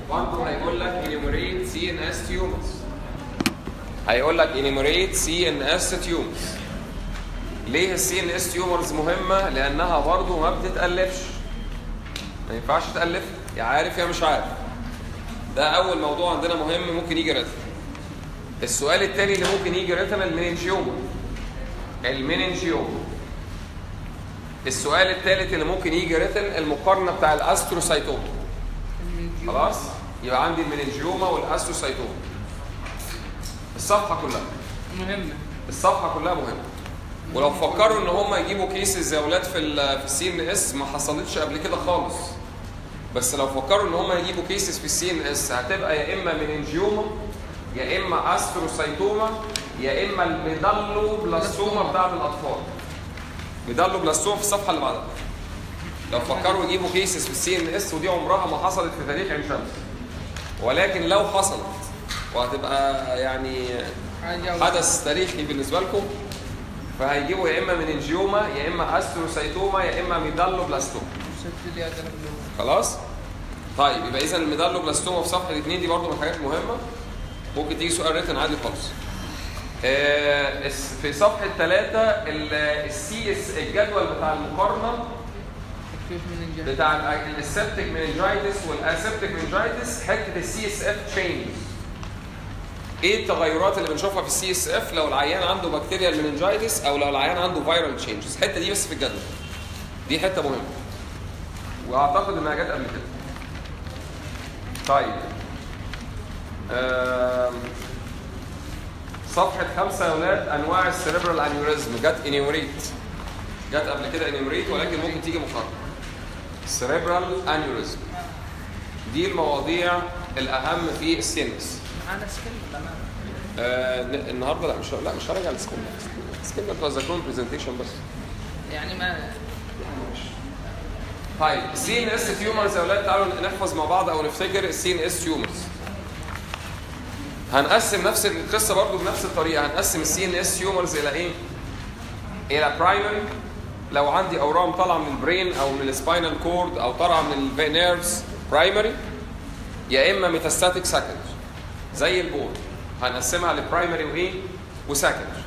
برضه هيقول لك enumerate سي ان اس tumors هيقول لك enumerate سي ان اس tumors ليه السي ان اس تيومرز مهمه لانها برضه ما بتتالفش ما ينفعش تالف يا عارف يا مش عارف ده اول موضوع عندنا مهم ممكن يجي ريتم السؤال الثاني اللي ممكن يجي ريتم المننجيوما المننجيوما السؤال الثالث اللي ممكن يجي ريتم المقارنه بتاع الاستروسايتوما خلاص يبقى عندي المننجيوما والاستروسايتوما الصفحه كلها مهمة الصفحه كلها مهمه ولو فكروا ان هم يجيبوا كيسز يا اولاد في ال في السي ان اس ما حصلتش قبل كده خالص بس لو فكروا ان هم يجيبوا كيسز في السي ان اس هتبقى يا اما مننجيوما يا اما استروسايتوما يا اما الميدالو بلاستوما بتاعت الاطفال ميدالو بلاستوما في الصفحه اللي بعدها لو فكروا يجيبوا كيسز في السي ان اس ودي عمرها ما حصلت في تاريخ عين شمس ولكن لو حصلت وهتبقى يعني حاجة حدث تاريخي بالنسبه لكم فهيجيبوا يا اما مننجيوما يا اما استروسايتوما يا اما ميدالو بلاستوما ست لي أدرك خلاص طيب يبقى اذا الميدالو بلاستوما في صفحه الاثنين دي برضو من الحاجات المهمه ممكن تيجي سؤال ريتن عادي خالص آه، الس- في صفحه ثلاثة السي اس الجدول بتاع المقارنه تكفيف من الجهل بتاع ال- السبتك مننجايتس والاسبتك مننجايتس حته السي اس اف تشينج ايه التغيرات اللي بنشوفها في السي اس اف لو العيان عنده بكتيريال مننجايتس او لو العيان عنده فيرال تشينجز الحته دي بس في الجدول دي حته مهمه واعتقد انها جت قبل كده طيب آم، صفحة خمسة يا ولاد أنواع السيريبرال أنيوريزم جت انيوريت جت قبل كده انيوريت ولكن ممكن تيجي مقارنة السيريبرال أنيوريزم دي المواضيع الأهم في السينس معانا سكيل تمام آه ن- النهارده لا مش لا مش هراجع السكيل السكيل بتوع ذاكرون برزنتيشن بس يعني ما طيب السي ان اس تيومرز يا اولاد تعالوا نحفظ مع بعض او نفتكر السي ان اس تيومرز هنقسم نفس القصه برضو بنفس الطريقه هنقسم السي ان اس تيومرز الى ايه؟ الى برايمري لو عندي اورام طالعه من البرين او من السباينال كورد او طالعه من النيرفز برايمري يا اما ميتاستاتيك سكندري زي البول هنقسمها لبرايمري وايه؟ وسكندري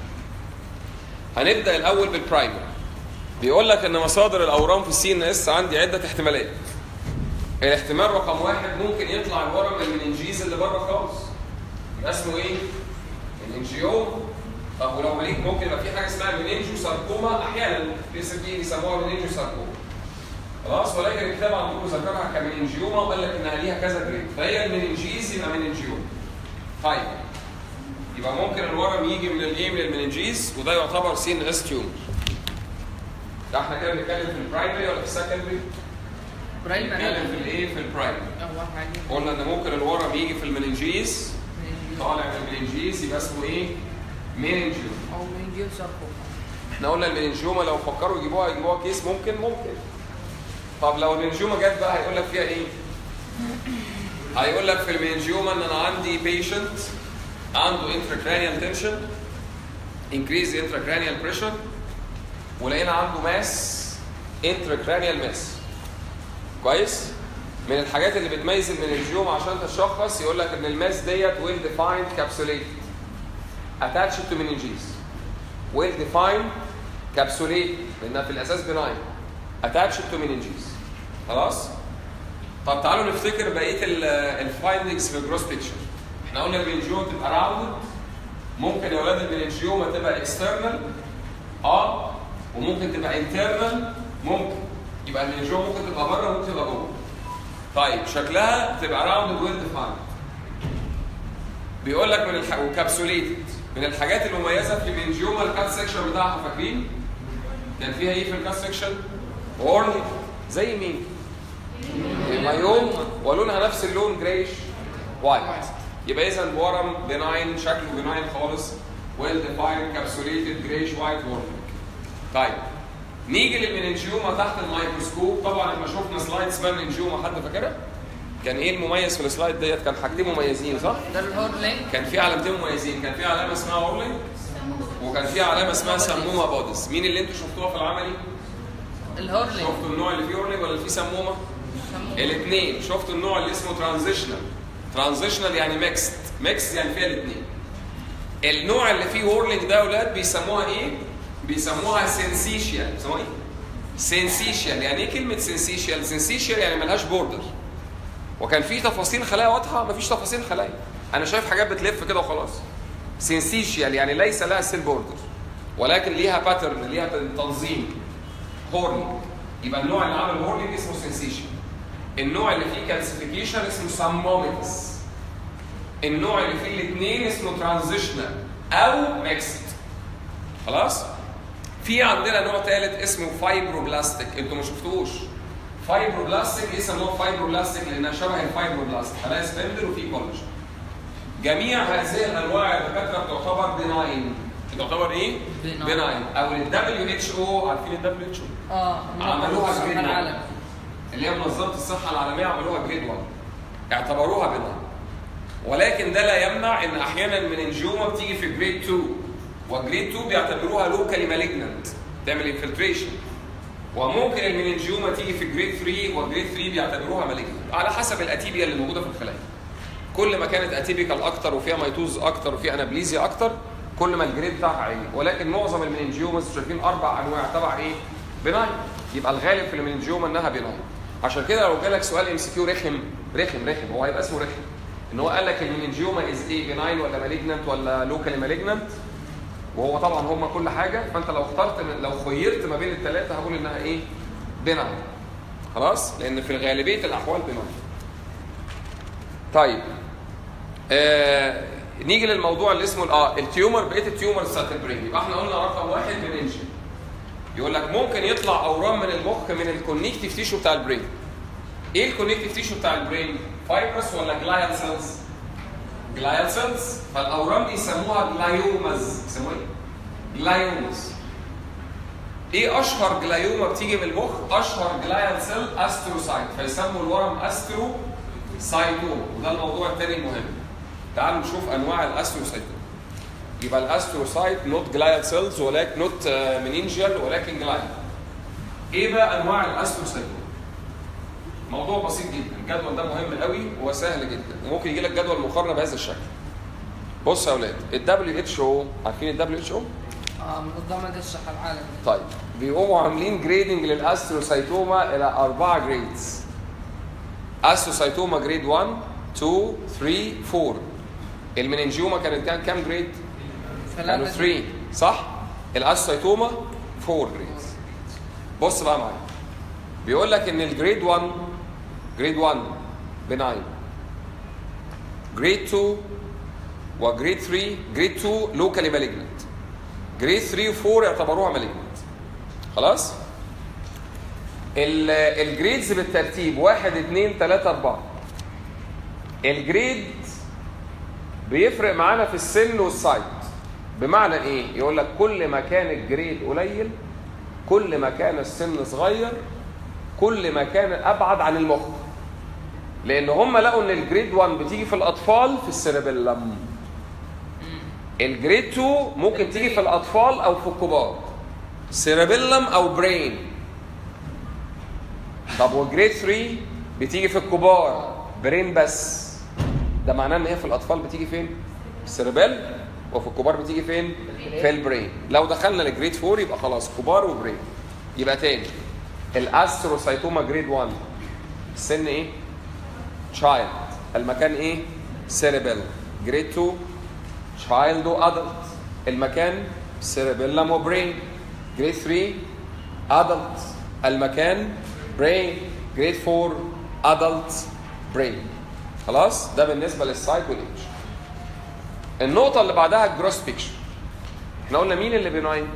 هنبدا الاول بالبرايمري بيقول لك ان مصادر الاورام في السي ان اس عندي عده احتمالات الاحتمال رقم واحد ممكن يطلع الورم من المننجيز اللي بره خالص يبقى اسمه ايه؟ مننجيوم طب ولو مليك ممكن يبقى في حاجه اسمها مننجيو ساركوما احيانا بيس- دي بيسموها مننجيو ساركوما خلاص ولكن الكتاب عندكم ذكرها كمننجيوما وقال لك انها ليها كذا جريد فهي المننجيز يبقى مننجيوم طيب يبقى ممكن الورم يجي من الايه من المننجيز وده يعتبر سي ان اس تيومر ده احنا كده بنتكلم في البرايمري ولا في السكندري؟ برايمري بنتكلم في الايه؟ في البرايمري هو حاجة قلنا ان ممكن الورم يجي في المننجيز من طالع من المننجيز يبقى اسمه ايه؟ مننجيوم أو من جيل ساركوما احنا قلنا المننجيوما لو فكروا يجيبوها يجيبوها كيس ممكن ممكن طب لو المننجيوما جت بقى هيقول لك فيها ايه؟ هيقول لك في المننجيوما ان انا عندي بيشنت عنده intracranial tension increase intracranial pressure ولقينا عنده ماس intracranial ماس كويس؟ من الحاجات اللي بتميز المننجيوما عشان تشخص يقول لك ان الماس ديت well defined capsulated attached to meninges well defined capsulated لانها في الاساس بناين attached to meninges خلاص طب تعالوا نفتكر بقيه الفايندنجز في الجروس بيكتشر احنا قلنا المننجيوما تبقى راوند ممكن يا اولاد المننجيوما تبقى اكسترنال اه وممكن تبقى انترنال ممكن يبقى المننجيوما ممكن تبقى بره وممكن تبقى جوه طيب شكلها تبقى راوند ويل ديفايند بيقول لك من الح... وكابسوليتد من الحاجات المميزه في المنجيوما الكات سكشن بتاعها فاكرين؟ كان فيها ايه في الكات سكشن؟ وورني زي مين؟ المايوم ولونها نفس اللون جريش وايت يبقى اذا ورم بناين شكله بناين خالص ويل ديفايند كابسوليتد جريش وايت ورم طيب نيجي للمننجيوما تحت الميكروسكوب طبعا احنا شفنا سلايد اسمها مننجيوما حد فاكرها؟ كان ايه المميز في السلايد ديت؟ كان حاجتين مميزين صح؟ ده الهورلينج كان في علامتين مميزين كان في علامه اسمها هورلينج وكان في علامه اسمها سمومه بودس مين اللي انتوا شفتوها في العملي الهورلينج شفتوا النوع اللي فيه هورلينج ولا اللي فيه سمومه بيسموه الاثنين شفتوا النوع اللي اسمه ترانزيشنال ترانزيشنال يعني ميكست ميكس يعني فيها الاثنين النوع اللي فيه وورلينج ده يا اولاد بيسموها ايه بيسموها سنسيشيال بيسموها ايه سنسيشيال يعني ايه كلمه سنسيشيال سنسيشيال يعني ملهاش بوردر وكان في تفاصيل خلايا واضحه مفيش تفاصيل خلايا انا شايف حاجات بتلف كده وخلاص سنسيشيال يعني ليس لها سيل بوردر ولكن ليها باترن ليها تنظيم هورنينج يبقى النوع اللي عمل هورنينج اسمه سنسيشن النوع اللي فيه كالسيفيكيشن اسمه ساموميتس النوع اللي فيه الاثنين اسمه ترانزيشنال او ميكست خلاص في عندنا نوع ثالث اسمه فايبروبلاستيك انتوا ما شفتوش فايبروبلاستيك ليه سموه فايبروبلاستيك لانها شبه الفايبروبلاست خلايا سبندل وفي كولاجين جميع هذه الانواع يا دكاتره بتعتبر بناين بتعتبر ايه؟ Benign. بناين او ال WHO عارفين ال WHO اه عملوها الصحة جريد العالم 1 اللي هي منظمه الصحه العالميه عملوها جريد 1 اعتبروها بناين ولكن ده لا يمنع ان احيانا المننجيوما بتيجي في جريد 2 وجريد 2 بيعتبروها لوكالي مالجننت تعمل انفلتريشن وممكن المننجيوما تيجي في جريد 3 وجريد 3 بيعتبروها مالجننت على حسب الاتيبيا اللي موجوده في الخلايا كل ما كانت اتيبيكال اكتر وفيها ميتوز اكتر وفيها انابليزيا اكتر كل ما الجريد بتاعها عالي ولكن معظم المننجيومز شايفين اربع انواع تبع ايه؟ بناين يبقى الغالب في المننجيوما انها بناين عشان كده لو جالك سؤال ام سي كيو رخم رخم رخم هو هيبقى اسمه رخم ان هو قال لك المننجيوما از ايه بناين ولا مالجننت ولا لوكالي مالجننت وهو طبعا هم كل حاجه فانت لو اخترت لو خيرت ما بين الثلاثه هقول انها ايه؟ بناين خلاص؟ لان في غالبيه الاحوال بناين طيب آه نيجي للموضوع اللي اسمه اه التيومر بقيه التيومر بتاعت البرين يبقى احنا قلنا رقم واحد مننجن يقول لك ممكن يطلع اورام من المخ من الكونكتيف تيشو بتاع البرين ايه الكونكتيف تيشو بتاع البرين فايبرس ولا جلايال سيلز جلايال سيلز فالاورام دي يسموها جلايومز يسموها ايه جلايومز ايه اشهر جلايوما بتيجي من المخ اشهر جلايال سيل استروسايت فيسموا الورم استرو سايتوم وده الموضوع الثاني المهم تعالوا نشوف انواع الاستروسايتوم يبقى الاستروسايت نوت جلايال سيلز ولكن نوت منينجيال ولكن جلايال ايه بقى انواع الاستروسايتوم موضوع بسيط جدا الجدول ده مهم قوي وسهل جدا وممكن يجي لك جدول مقارنه بهذا الشكل بص يا اولاد الدبليو اتش او عارفين الدبليو اتش او اه منظمة الصحة العالمية طيب بيقوموا عاملين جريدنج للاستروسايتوما الى اربعه جريدز استروسايتوما جريد 1 2 3 4 المننجيوما كانت كام كام جريد؟ كانوا 3 صح؟ الاستروسايتوما 4 جريدز بص بقى معايا بيقول لك ان الجريد 1 جريد 1 بناين جريد 2 وجريد 3 جريد 2 لوكالي مالجنت جريد 3 و4 يعتبروها مالجنت خلاص؟ ال- الجريدز بالترتيب 1 2 3 4 الجريد بيفرق معانا في السن والسايت بمعنى ايه؟ يقول لك كل ما كان الجريد قليل كل ما كان السن صغير كل ما كان ابعد عن المخ لان هم لقوا ان الجريد 1 بتيجي في الاطفال في السيربيلم الجريد 2 ممكن تيجي في الاطفال او في الكبار سيربيلم او برين طب والجريد 3 بتيجي في الكبار برين بس ده معناه ان هي في الاطفال بتيجي فين؟ في السيربيل وفي الكبار بتيجي فين؟ في البرين لو دخلنا لجريد 4 يبقى خلاص كبار وبرين يبقى تاني الاستروسايتوما جريد 1 السن ايه؟ تشايلد المكان ايه؟ سيربيل جريد 2 تشايلد وادلت المكان سيربيلم وبرين جريد 3 ادلت المكان برين جريد 4 ادلت برين خلاص ده بالنسبه للسايت والايدج النقطه اللي بعدها الجروس بيكشر احنا قلنا مين اللي بيناين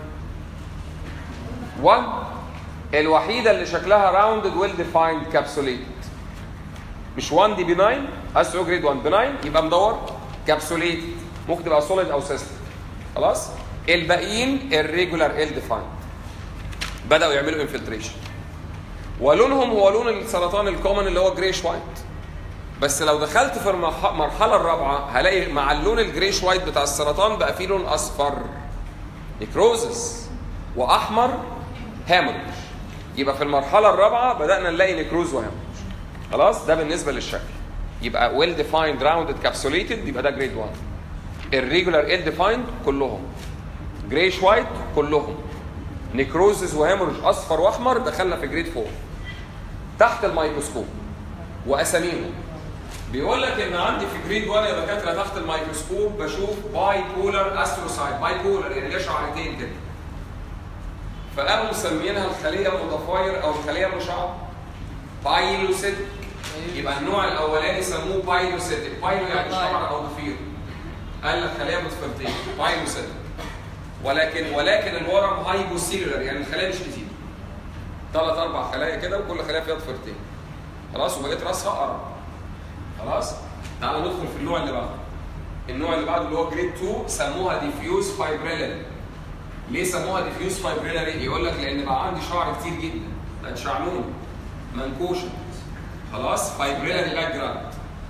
1 الوحيده اللي شكلها راوندد ويل ديفايند كابسوليتد مش 1 دي بناين استرو جريد 1 بناين يبقى مدور كابسوليتد ممكن تبقى سوليد او سيستم خلاص الباقيين الريجولار ال ديفايند بداوا يعملوا انفلتريشن ولونهم هو لون السرطان الكومن اللي هو جريش وايت بس لو دخلت في المرح- المرحله الرابعه هلاقي مع اللون الجريش وايت بتاع السرطان بقى فيه لون اصفر نيكروزس واحمر هامورج يبقى في المرحله الرابعه بدانا نلاقي نيكروز وهامورج خلاص ده بالنسبه للشكل يبقى ويل ديفايند راوندد كابسوليتد يبقى ده جريد 1 الريجولار ال ديفايند كلهم جريش وايت كلهم نيكروزز وهيمورج اصفر واحمر دخلنا في جريد 4 تحت الميكروسكوب واساميهم بيقول لك ان عندي في جريد 1 يا دكاتره تحت الميكروسكوب بشوف باي بولر استروسايت باي بولر يعني ليه شعرتين كده فقاموا مسمينها الخليه المتفاير او الخليه المشعه بايلوسيتك يبقى النوع الاولاني سموه بايلوسيتك بايلو يعني شعر او ضفير قال لك خليه متفرتين بايلوسيتك ولكن ولكن الورم هايبوسيلولر يعني الخلايا مش كتير ثلاث اربع خلايا كده وكل خليه فيها ضفيرتين خلاص وبقيت راسها قرب خلاص تعالى ندخل في النوع اللي بعده النوع اللي بعده اللي هو جريد 2 سموها ديفيوز فايبريلاري ليه سموها ديفيوز فايبريلاري يقول لك لان بقى عندي شعر كتير جدا بقت شعلون منكوشه خلاص فايبريلاري باك جراوند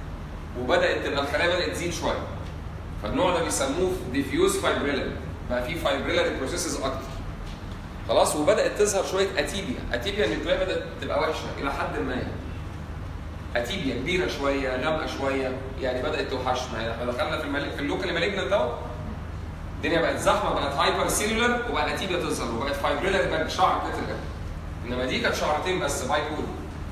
وبدات تبقى الخلايا بدات تزيد شويه فالنوع ده بيسموه ديفيوز فايبريلاري بقى فيه فايبريلاري بروسيسز اكتر خلاص وبدات تظهر شويه اتيبيا اتيبيا النيوكليه بدات تبقى وحشه الى حد ما يعني. اتيبيا كبيره شويه غامقه شويه يعني بدات توحشنا احنا دخلنا في المل... في اللوكال مالجنت اهو الدنيا بقت زحمه بقت هايبر سيلولر وبقى اتيبيا تظهر وبقت فايبريلر بقت شعر كتر كده انما دي كانت شعرتين بس باي بول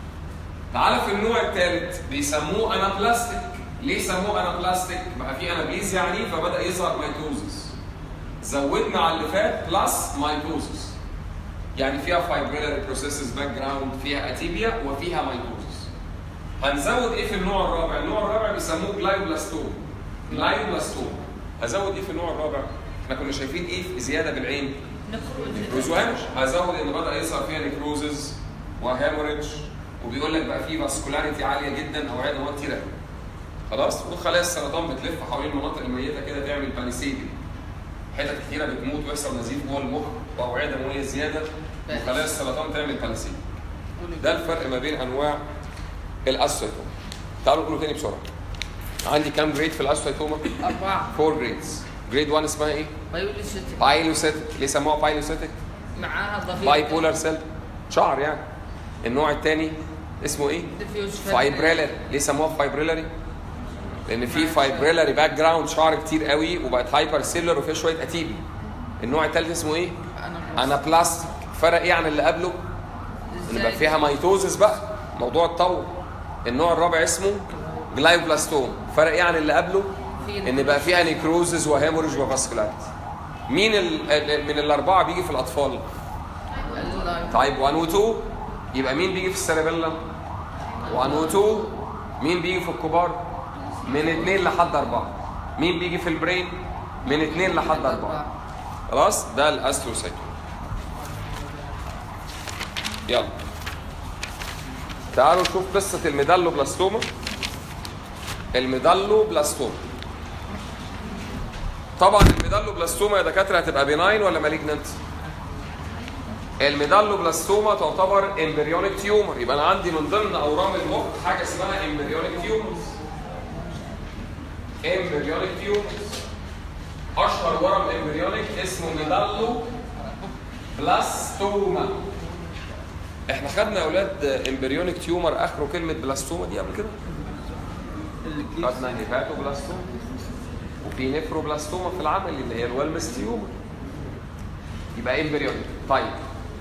تعالى في النوع الثالث بيسموه انابلاستيك ليه سموه انابلاستيك؟ بقى في انابليز يعني فبدا يظهر ميتوزس زودنا على اللي فات بلس ميتوزس يعني فيها فايبريلر بروسيسز باك جراوند فيها اتيبيا وفيها ميتوزس هنزود ايه في النوع الرابع؟ النوع الرابع بيسموه جلايوبلاستوم جلايوبلاستوم هزود ايه في النوع الرابع؟ احنا كنا شايفين ايه في زياده بالعين؟ نكروز وهامش هزود ان بدا يظهر فيها نكروزز وهاموريدج وبيقول لك بقى في فاسكولاريتي عاليه جدا اوعيه دمويه كتير قوي خلاص وخلايا السرطان بتلف حوالين المناطق الميته كده تعمل باليسيدي حتت كتيره بتموت ويحصل نزيف جوه المخ واوعيه دمويه زياده وخلايا السرطان تعمل باليسيدي ده الفرق ما بين انواع الاسيتوم تعالوا نقوله تاني بسرعه عندي كام جريد في الاسيتوما؟ أربعة فور جريدز جريد 1 اسمها ايه؟ بايولوجيتك بايلوسيتك ليه سموها بايلوسيتك؟ معاها ضفيرة باي بولار سيل شعر يعني النوع الثاني اسمه ايه؟ ديفيوز فايبريلر ليه سموها فايبريلري؟ لان في فايبريلري باك جراوند شعر كتير قوي وبقت هايبر سيلر وفيها شويه اتيبي النوع الثالث اسمه ايه؟ أنا انا بلاستيك فرق ايه عن اللي قبله؟ ان بقى فيها ميتوزس بقى موضوع اتطور النوع الرابع اسمه جلايوبلاستوم فرق ايه عن اللي قبله؟ ان بقى فيها نيكروزز وهيموريج وفاسكولاريتي مين ال ال- من الاربعه بيجي في الاطفال؟ تايب 1 و 2 يبقى مين بيجي في السيربيلم 1 و 2 مين بيجي في الكبار من 2 لحد 4 مين بيجي في البرين من 2 لحد 4 خلاص ده الاستروسايتوم يلا تعالوا نشوف قصة الميدالو بلاستوما الميدالو بلاستوما طبعا الميدالو بلاستوما يا دكاترة هتبقى بيناين ولا مالجننت؟ الميدالو بلاستوما تعتبر امبريونيك تيومر يبقى انا عندي من ضمن اورام المخ حاجه اسمها امبريونيك تيومرز امبريونيك تيومرز اشهر ورم امبريونيك اسمه ميدالو بلاستوما احنا خدنا يا اولاد امبريونيك تيومر اخره كلمه بلاستوما دي قبل كده خدنا هيباتو بلاستوما وفي نفرو بلاستوما في العمل اللي هي الويلمس تيومر يبقى امبريونيك طيب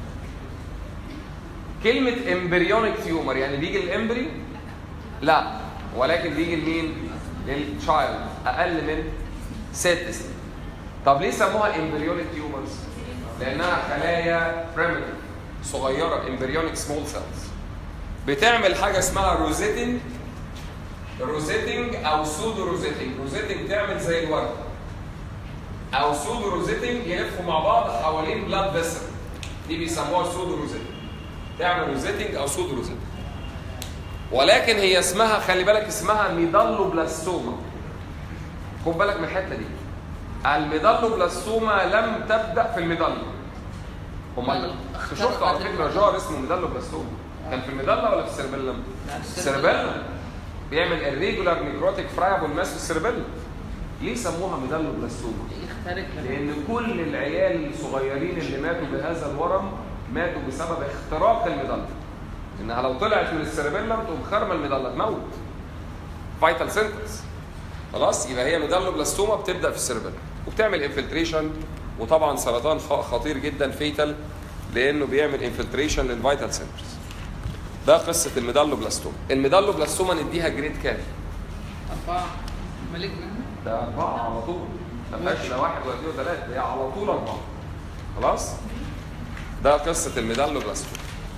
كلمة امبريونيك تيومر يعني بيجي الامبري لا ولكن بيجي لمين؟ للتشايلد اقل من ست سنين طب ليه سموها امبريونيك تيومرز؟ لانها خلايا بريمتيف صغيرة امبريونيك سمول سيلز بتعمل حاجة اسمها روزيتنج روزيتنج او سودو روزيتنج روزيتنج تعمل زي الورد او سودو روزيتنج يلفوا مع بعض حوالين بلاد فيسل دي بيسموها سودو روزيتنج تعمل روزيتنج او سودو روزيتنج ولكن هي اسمها خلي بالك اسمها ميدالو بلاستوما خد بالك من الحته دي الميدالو بلاستوما لم تبدا في الميدالو امال شفت على فكره جار اسمه ميدالو بلاستوما كان في الميدالا ولا في السيربيلم؟ السيربيلم بيعمل الريجولار نيكروتيك فرايبل ماس في السيربيلم ليه سموها ميدالو بلاستوما؟ يختلف لان كل العيال الصغيرين اللي ماتوا بهذا الورم ماتوا بسبب اختراق الميدالة انها لو طلعت من السيربيلم تقوم خرمه الميدالا تموت فايتال سنتنس خلاص يبقى هي ميدالوبلاستوما بتبدا في السيربيلم وبتعمل انفلتريشن وطبعا سرطان خ- خطير جدا فيتال لانه بيعمل انفلتريشن للفيتال سنترز ده قصه الميدالوبلاستوما الميدالوبلاستوما نديها جريد كام أربعة ملكنا ده أربعة على طول ما فيهاش لا واحد ولا اثنين ولا ثلاثة هي على طول أربعة خلاص ده قصة الميدالوبلاستوما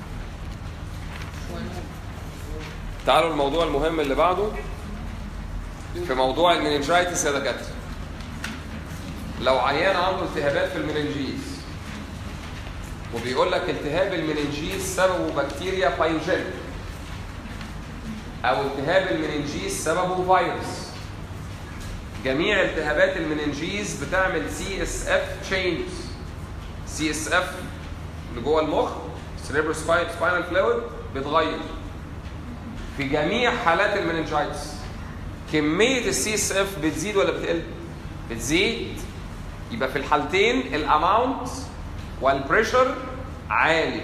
تعالوا الموضوع المهم اللي بعده في موضوع المننجايتس يا دكاترة لو عيان عنده التهابات في المننجيز وبيقول لك التهاب المننجيز سببه بكتيريا بايوجينيك او التهاب المننجيز سببه فيروس جميع التهابات المننجيز بتعمل سي اس اف تشينجز سي اس اف اللي جوه المخ سيريبرو سباينال فلويد بيتغير في جميع حالات المننجايتس كميه السي اس اف بتزيد ولا بتقل بتزيد يبقى في الحالتين الاماونت والبريشر عالي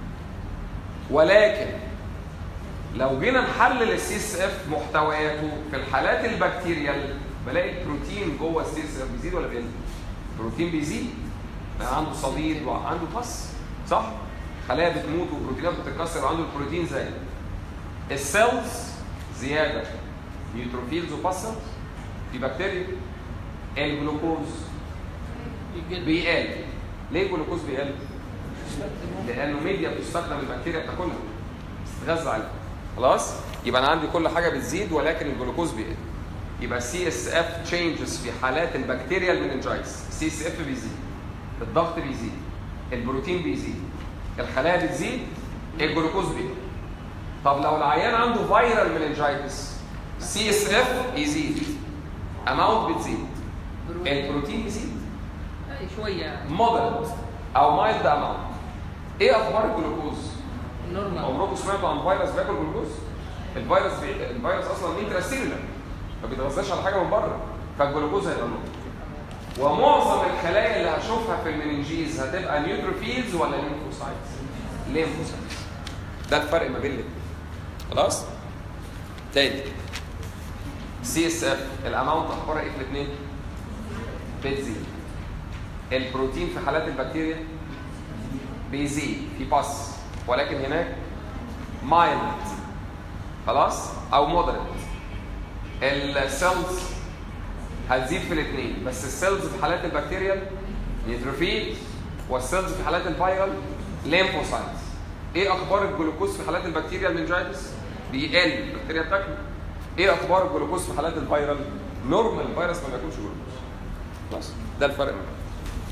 ولكن لو جينا نحلل السي اس اف محتوياته في الحالات البكتيريال بلاقي البروتين جوه السي اس اف بيزيد ولا بيقل؟ البروتين بيزيد بقى عنده صديد وعنده بص صح؟ خلايا بتموت وبروتينات بتتكسر وعنده البروتين زايد السيلز زياده نيوتروفيلز وباسلز في بكتيريا الجلوكوز يقل بيقل ليه الجلوكوز بيقل؟ لانه ميديا بتستخدم البكتيريا بتاكلها تتغذى عليها خلاص يبقى انا عندي كل حاجه بتزيد ولكن الجلوكوز بيقل يبقى سي اس اف تشينجز في حالات البكتيريا المننجايتس سي اس اف بيزيد الضغط بيزيد البروتين بيزيد الخلايا بتزيد الجلوكوز بيقل طب لو العيان عنده فيرال مننجايتس سي اس اف يزيد اماونت بتزيد البروتين يزيد أي شوية مودريت او مايلد اماونت ايه اخبار الجلوكوز نورمال عمركم سمعتوا عن فيروس بياكل جلوكوز الفيروس بي... الفيروس اصلا انتراسيلولر ما بيتغذاش على حاجه من بره فالجلوكوز هيبقى له ومعظم الخلايا اللي هشوفها في المننجيز هتبقى نيوتروفيلز ولا ليمفوسايتس ليمفوسايتس ده الفرق ما بين الاثنين خلاص تاني سي اس اف الاماونت اخبارها ايه في الاثنين بتزيد البروتين في حالات البكتيريا بيزيد في باس ولكن هناك مايلد خلاص او مودريت السيلز هتزيد في الاثنين بس السيلز في حالات البكتيريا نيتروفيل والسيلز في حالات الفيرال ليمفوسايتس ايه اخبار الجلوكوز في حالات البكتيريا المنجايتس بيقل البكتيريا بتاكله ايه اخبار الجلوكوز في حالات الفيرال نورمال الفيروس ما بياكلش جلوكوز بس ده الفرق ما بينهم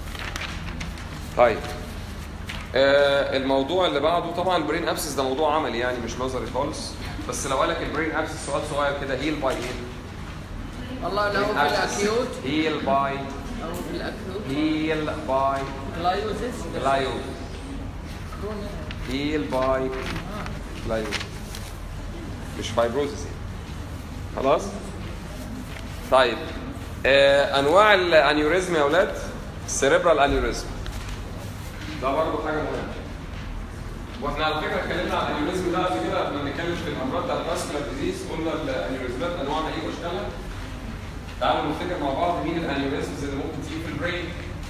طيب آه الموضوع اللي بعده طبعا البرين ابسس ده موضوع عملي يعني مش نظري خالص بس لو قالك البرين ابسس سؤال صغير كده هيل باي ايه؟ والله لو في الأكيوت هيل باي أو في الأكيوت هيل باي جلايوزيس لايو كرونيك. هيل باي آه. لايو مش فايبروزس يعني خلاص طيب آه انواع الانيوريزم يا اولاد السيريبرال انيوريزم ده برضه حاجه مهمه واحنا على فكره اتكلمنا عن الانيوريزم ده قبل كده لما بنتكلم في الامراض بتاعت الفاسكولار ديزيز قلنا الانيوريزمات انواعها ايه واشكالها تعالوا نفتكر مع بعض مين الانيوريزمز اللي ممكن تيجي في البرين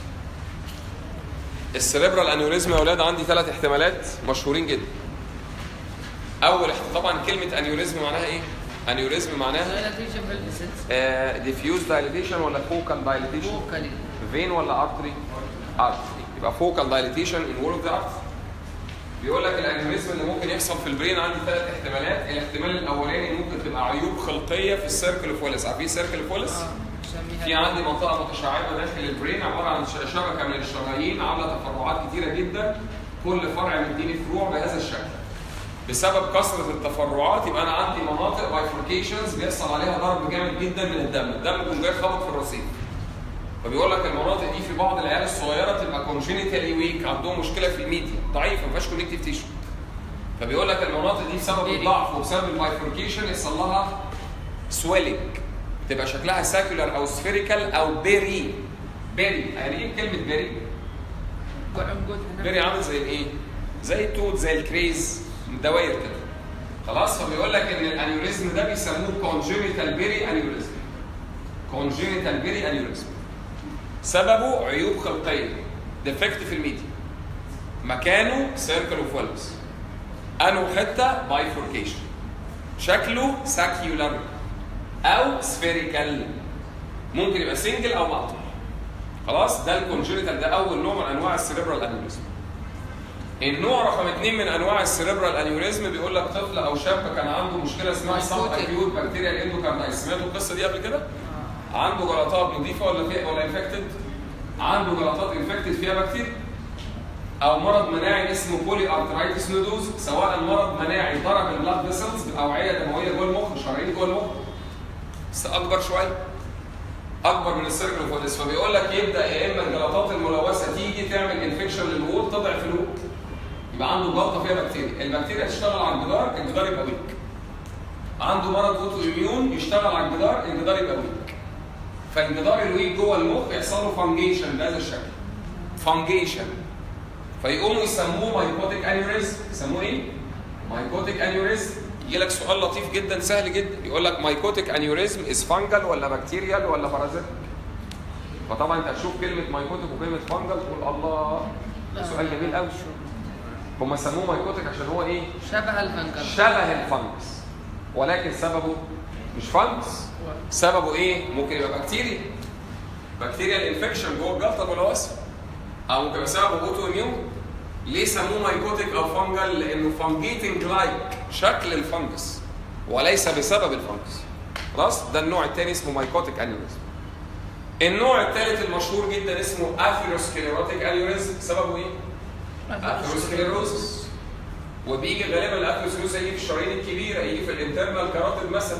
السيريبرال انيوريزم يا اولاد عندي ثلاث احتمالات مشهورين جدا اول احت- طبعا كلمه انيوريزم معناها ايه انيوريزم معناها دايلاتيشن في الاسنس ديفيوز دايليتيشن ولا فوكال دايليتيشن فوكالي فين ولا ارتري ارتري يبقى فوكال دايليتيشن ان وول اوف ذا ارتري بيقول لك الانيوريزم اللي ممكن يحصل في البرين عندي ثلاث احتمالات الاحتمال الاولاني ممكن تبقى عيوب خلقيه في السيركل اوف ويلس عارفين سيركل اوف ويلس اه نسميها في عندي منطقه متشعبه داخل البرين عباره عن ش- شبكه من الشرايين عامله تفرعات كتيره جدا كل فرع مديني فروع بهذا الشكل بسبب كثره التفرعات يبقى انا عندي مناطق بايفوركيشنز بيحصل عليها ضرب جامد جدا من الدم الدم بيكون جاي خبط في الرصيف فبيقول لك المناطق دي في بعض العيال الصغيره تبقى كونجينيتالي ويك عندهم مشكله في الميديا ضعيفه ما فيهاش كونكتيف تيشو فبيقول لك المناطق دي بسبب الضعف وبسبب البايفوركيشن يحصل لها سويلنج تبقى شكلها ساكولار او سفيريكال او بيري بيري يعني ايه كلمه بيري؟ قعد هنا بيري عامل زي الايه؟ زي التوت زي الكريز دواير كده خلاص فبيقول لك ان الانيوريزم ده بيسموه كونجينيتال بيري انيوريزم كونجينيتال بيري انيوريزم سببه عيوب خلقيه ديفكت في الميديا مكانه سيركل اوف ويلز انه حته بايفوركيشن شكله ساكيولار او سفيريكال ممكن يبقى سنجل او مقطع خلاص ده الكونجينيتال ده اول نوع من انواع السيريبرال انيوريزم النوع رقم اثنين من انواع السيريبرال انيوريزم بيقول لك طفل او شاب كان عنده مشكله اسمها سب Mycotic. اكيوت بكتيريا الاندوكاردايتس سمعتوا القصه دي قبل كده؟ عنده جلطات نظيفه ولا فيها ولا انفكتد؟ عنده جلطات انفكتد فيها بكتيريا او مرض مناعي اسمه بولي ارترايتس نودوز سواء مرض مناعي ضرب البلاد فيسلز بالاوعيه الدمويه جوه المخ شرايين جوه المخ بس اكبر شويه اكبر من السيركل اوف فبيقول لك يبدا يا اما الجلطات الملوثه تيجي تعمل انفكشن للوول تضعف الوول يبقى عنده جلطه فيها بكتيريا البكتيريا تشتغل على الجدار الجدار يبقى ويك عنده مرض اوتو اميون يشتغل على الجدار الجدار يبقى ويك فالجدار الويك جوه المخ يحصل له فانجيشن بهذا الشكل فانجيشن فيقوموا يسموه مايكوتيك انيوريزم يسموه ايه؟ مايكوتيك انيوريزم يجي لك سؤال لطيف جدا سهل جدا يقول لك مايكوتيك انيوريزم از فانجل ولا بكتيريال ولا بارازيت فطبعا انت هتشوف كلمه مايكوتيك وكلمه فانجل تقول الله ده سؤال جميل قوي هم سموه مايكوتيك عشان هو ايه؟ شبه الفنجل شبه الفنجس ولكن سببه مش فنجس سببه ايه؟ ممكن يبقى بكتيريا بكتيريا الانفكشن جوه الجلطه الملوثه او ممكن يبقى سببه اوتو اميون ليه سموه مايكوتيك او فانجل؟ لانه فانجيتنج لايك شكل الفنجس وليس بسبب الفنجس خلاص ده النوع الثاني اسمه مايكوتيك انيوريزم النوع الثالث المشهور جدا اسمه اثيروسكليروتيك انيوريزم سببه ايه؟ اثيروسكليروزس وبيجي غالبا الاثيروسكليروز يجي في الشرايين الكبيره يجي في الانترنال كاراتيد مثلا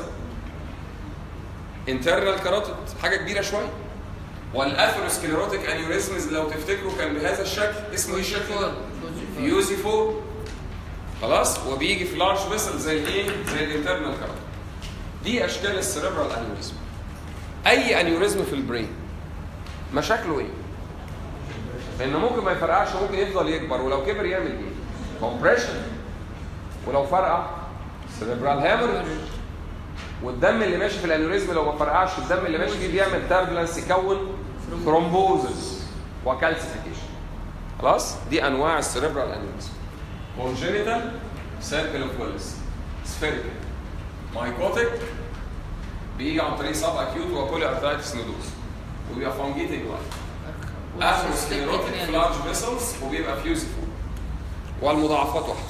انترنال كاراتيد حاجه كبيره شويه والاثيروسكليروتيك انيوريزمز لو تفتكروا كان بهذا الشكل اسمه ايه الشكل ده؟ فيوزي فور خلاص وبيجي في لارج فيسل زي الايه؟ زي الانترنال كاراتيد دي اشكال السيريبرال انيوريزم اي انيوريزم في البرين مشاكله ايه؟ لانه ممكن ما يفرقعش ممكن يفضل يكبر ولو كبر يعمل ايه؟ كومبريشن ولو فرقع سيريبرال هامرج والدم اللي ماشي في الانيوريزم لو ما فرقعش الدم اللي ماشي فيه بيعمل تربلنس يكون ثرومبوزس وكالسيفيكيشن خلاص دي انواع السيريبرال انيوريزم كونجينيتال سيركل اوف ويلز سفيريكال مايكوتيك بيجي عن طريق سب اكيوت وبولي ارثرايتس نودوز وبيبقى فانجيتنج لايك اثيروسكليروتيك في لارج فيسلز وبيبقى فيوزيفول والمضاعفات واحده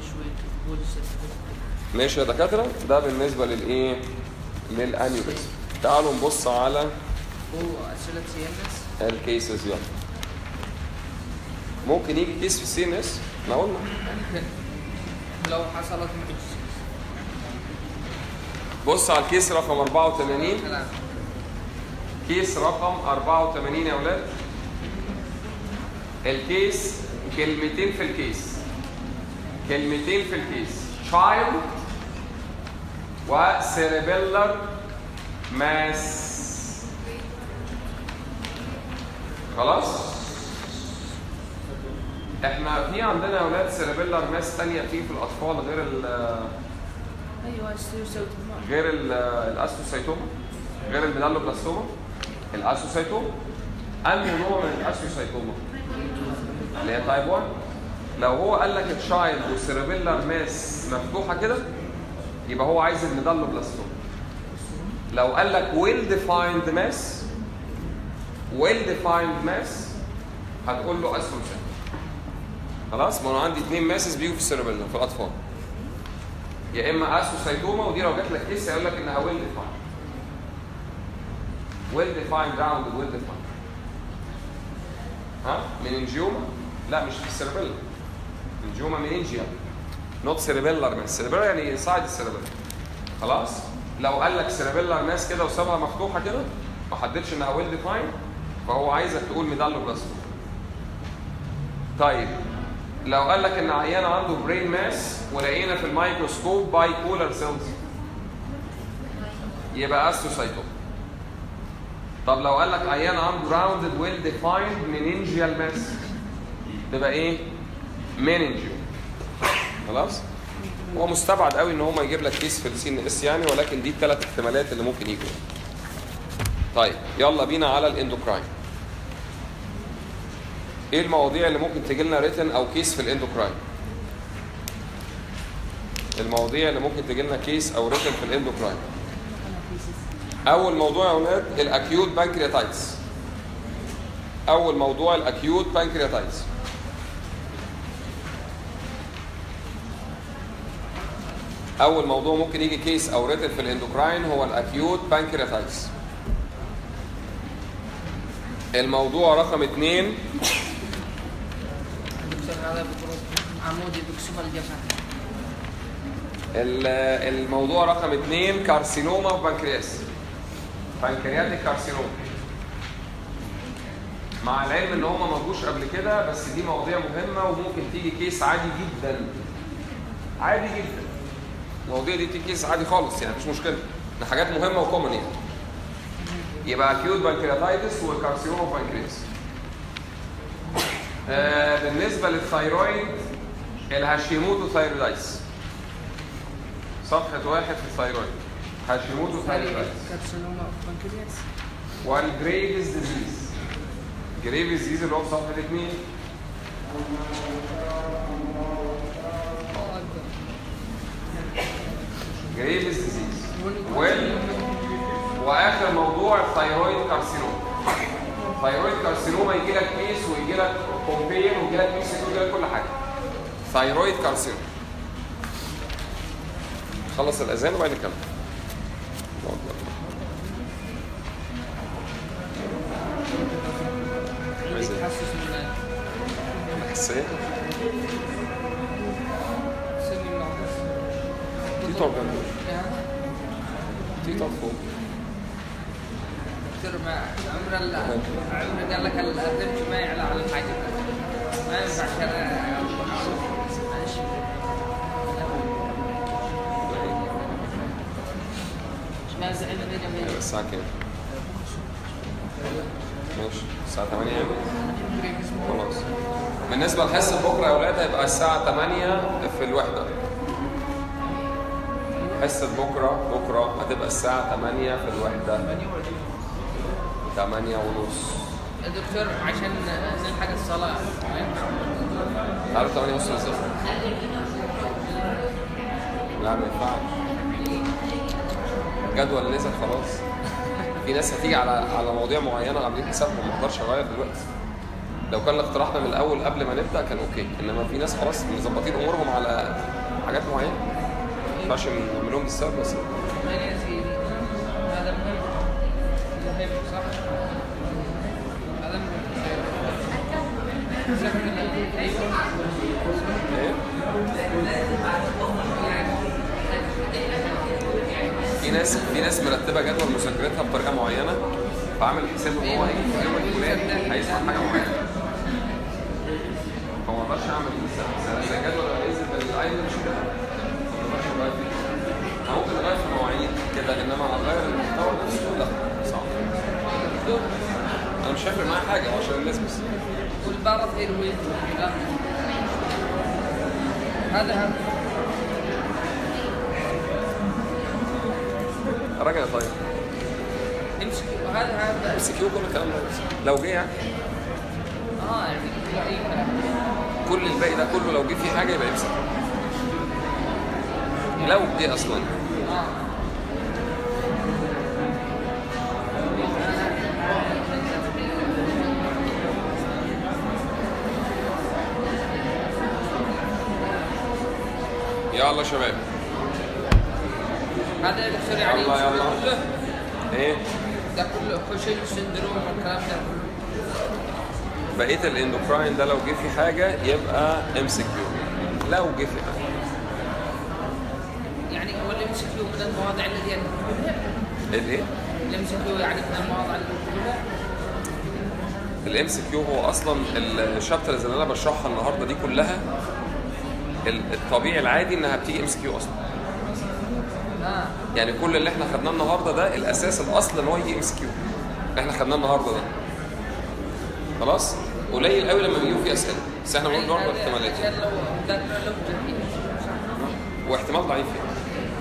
ماشي يا دكاتره ده بالنسبه للايه للانيوريزم تعالوا نبص على هو اسئله سي ام اس الكيسز يلا ممكن يجي كيس في السي ان اس احنا قلنا لو حصلت معجزه بص على الكيس رقم 84 كيس رقم 84 يا اولاد الكيس كلمتين في الكيس كلمتين في الكيس child وسيريبيلر ماس خلاص احنا في عندنا يا اولاد سيريبيلر ماس ثانيه في في الاطفال غير ال ايوه استيوسوت غير ال- الاستوسايتوما غير الميدالوبلاستوما الاسوسايتوما انهي نوع من الاسوسايتوما اللي هي تايب 1 لو هو قال لك تشايلد وسيربيلر ماس مفتوحه كده يبقى هو عايز الميدالوبلاستوما لو قال لك ويل ديفايند ماس ويل ديفايند ماس هتقول له اسوسايتوما خلاص ما انا عندي اثنين ماسس بيجوا في السيربيلر في الاطفال يا اما اسوسايتوما ودي لو جات لك لسه يقول لك انها ويل ديفايند ويل ديفايند راوند ويل ديفايند ها مننجيوما لا مش في السيربيلا مننجيوما مننجيا نوت سيربيلر ماس سيربيلر يعني سايد السيربيلا خلاص لو قال لك سيربيلر ماس كده وسابها مفتوحه كده ما حددش انها ويل ديفايند فهو عايزك تقول ميدالو بلاستو طيب لو قال لك ان عيان عنده برين ماس ولقينا في الميكروسكوب باي بولار سيلز يبقى استوسايتوم طب لو قال لك عيان عنده راوندد ويل ديفايند مننجيال ماس تبقى ايه؟ مننجيو خلاص؟ هو مستبعد قوي ان هو يجيب لك كيس في السي ان اس يعني ولكن دي الثلاث احتمالات اللي ممكن يجوا طيب يلا بينا على الاندوكراين ايه المواضيع اللي ممكن تجي لنا ريتن او كيس في الاندوكراين المواضيع اللي ممكن تجي لنا كيس او ريتن في الاندوكراين اول موضوع يا اولاد الاكيوت بانكرياتايتس اول موضوع الاكيوت بانكرياتايتس اول موضوع ممكن يجي كيس او ريتن في الاندوكراين هو الاكيوت بانكرياتايتس الموضوع رقم اثنين دكتور هذا بيكون عمودي بكسوف الجبهة ال- الموضوع رقم اثنين كارسينوما في بنكرياس بنكرياتيك كارسينوما مع العلم ان هم ما جوش قبل كده بس دي مواضيع مهمه وممكن تيجي كيس عادي جدا عادي جدا المواضيع دي تيجي كيس عادي خالص يعني مفيش مشكله ده حاجات مهمه وكومن يعني يبقى اكيوت بنكرياتايتس وكارسينوما في بنكرياس آه بالنسبه للثايرويد الهاشيموتو ثايرويدايتس صفحة واحد في الثايرويد هاشيموتو ثايرويدايتس كارسينوما بنكرياس والجريفز ديزيز جريفز ديزيز اللي هو في صفحة اثنين الله أكبر جريفز ديزيز وال واخر موضوع الثايرويد كارسينوما ثايرويد كارسينوما يجي لك كيس ويجي لك كومبين ويجي لك كيس ويجي لك كل حاجه ثايرويد كارسينوما خلص الاذان وبعدين نكمل الله أكبر. عندي تحسس من حساسيه سن النقص دي طبعا دي طبعا فوق دكتور ما عمر ال- عمر قال لك الرمش ما يعلى على الحاجة ما ينفع كذا معلش ما زعلنا من جميع الساعه كام؟ ماشي الساعه 8 يعني خلاص بالنسبه لحصه بكره يا اولاد هيبقى الساعه 8 في الوحده حصه بكره بكره هتبقى الساعه 8 في الوحده 8 ونص دكتور عشان نلحق الصلاة ما ينفع تعالوا 8 ونص بالظبط لا ما ينفعش الجدول نزل خلاص في ناس هتيجي على على مواضيع معينه عاملين حسابهم ما اقدرش اغير دلوقتي لو كان اقتراحنا من الاول قبل ما نبدا كان اوكي انما في ناس خلاص مظبطين امورهم على حاجات معينه ما ينفعش نعمل لهم بالسبب بس ما يزيد هذا مهم مهم صح هذا مهم ايه في ناس في ناس مرتبه جدول مذاكرتها بطريقه معينه فعامل حساب ان هو هيجي في اليوم الفلاني هيسمع حاجه معينه فما اقدرش اعمل زي- زي الجدول اللي هينزل بالايدل مش كده ما اقدرش اغير فيه انا ممكن اغير في المواعيد كده انما اغير المحتوى نفسه لا صعب انا مش هيفرق معايا حاجه هو عشان الناس بس والبارة يروي لا هذا هم راجع طيب نمسك وهذا هذا بس كيو كل الكلام ده لو جه يعني اه يعني اي كلام كل الباقي ده كله لو جه فيه حاجه يبقى يمسك لو جه اصلا اه يلا شباب هذا يا دكتور يعني يلا، يلا. كله ايه ده كله خوشيل سندروم والكلام ده كله بقيه الاندوكراين ده لو جه فيه حاجه يبقى امسك كيو لو جه فيه حاجه يعني هو اللي يمسك له من المواضع التي ينتبه الايه اللي يمسك له يعني من المواضع اللي ينتبه الام سي كيو هو اصلا الشابترز اللي انا بشرحها النهارده دي كلها ال- الطبيعي العادي انها بتيجي ام سي كيو اصلا اه يعني كل اللي احنا خدناه النهارده ده الاساس الاصل ان هو يجي ام سي كيو احنا خدناه النهارده ده خلاص قليل قوي لما بيجيبوا فيه اسئله بس احنا بنقول برضه هذا احتمالات عشان لو ذاكره له جميل واحتمال ضعيف يعني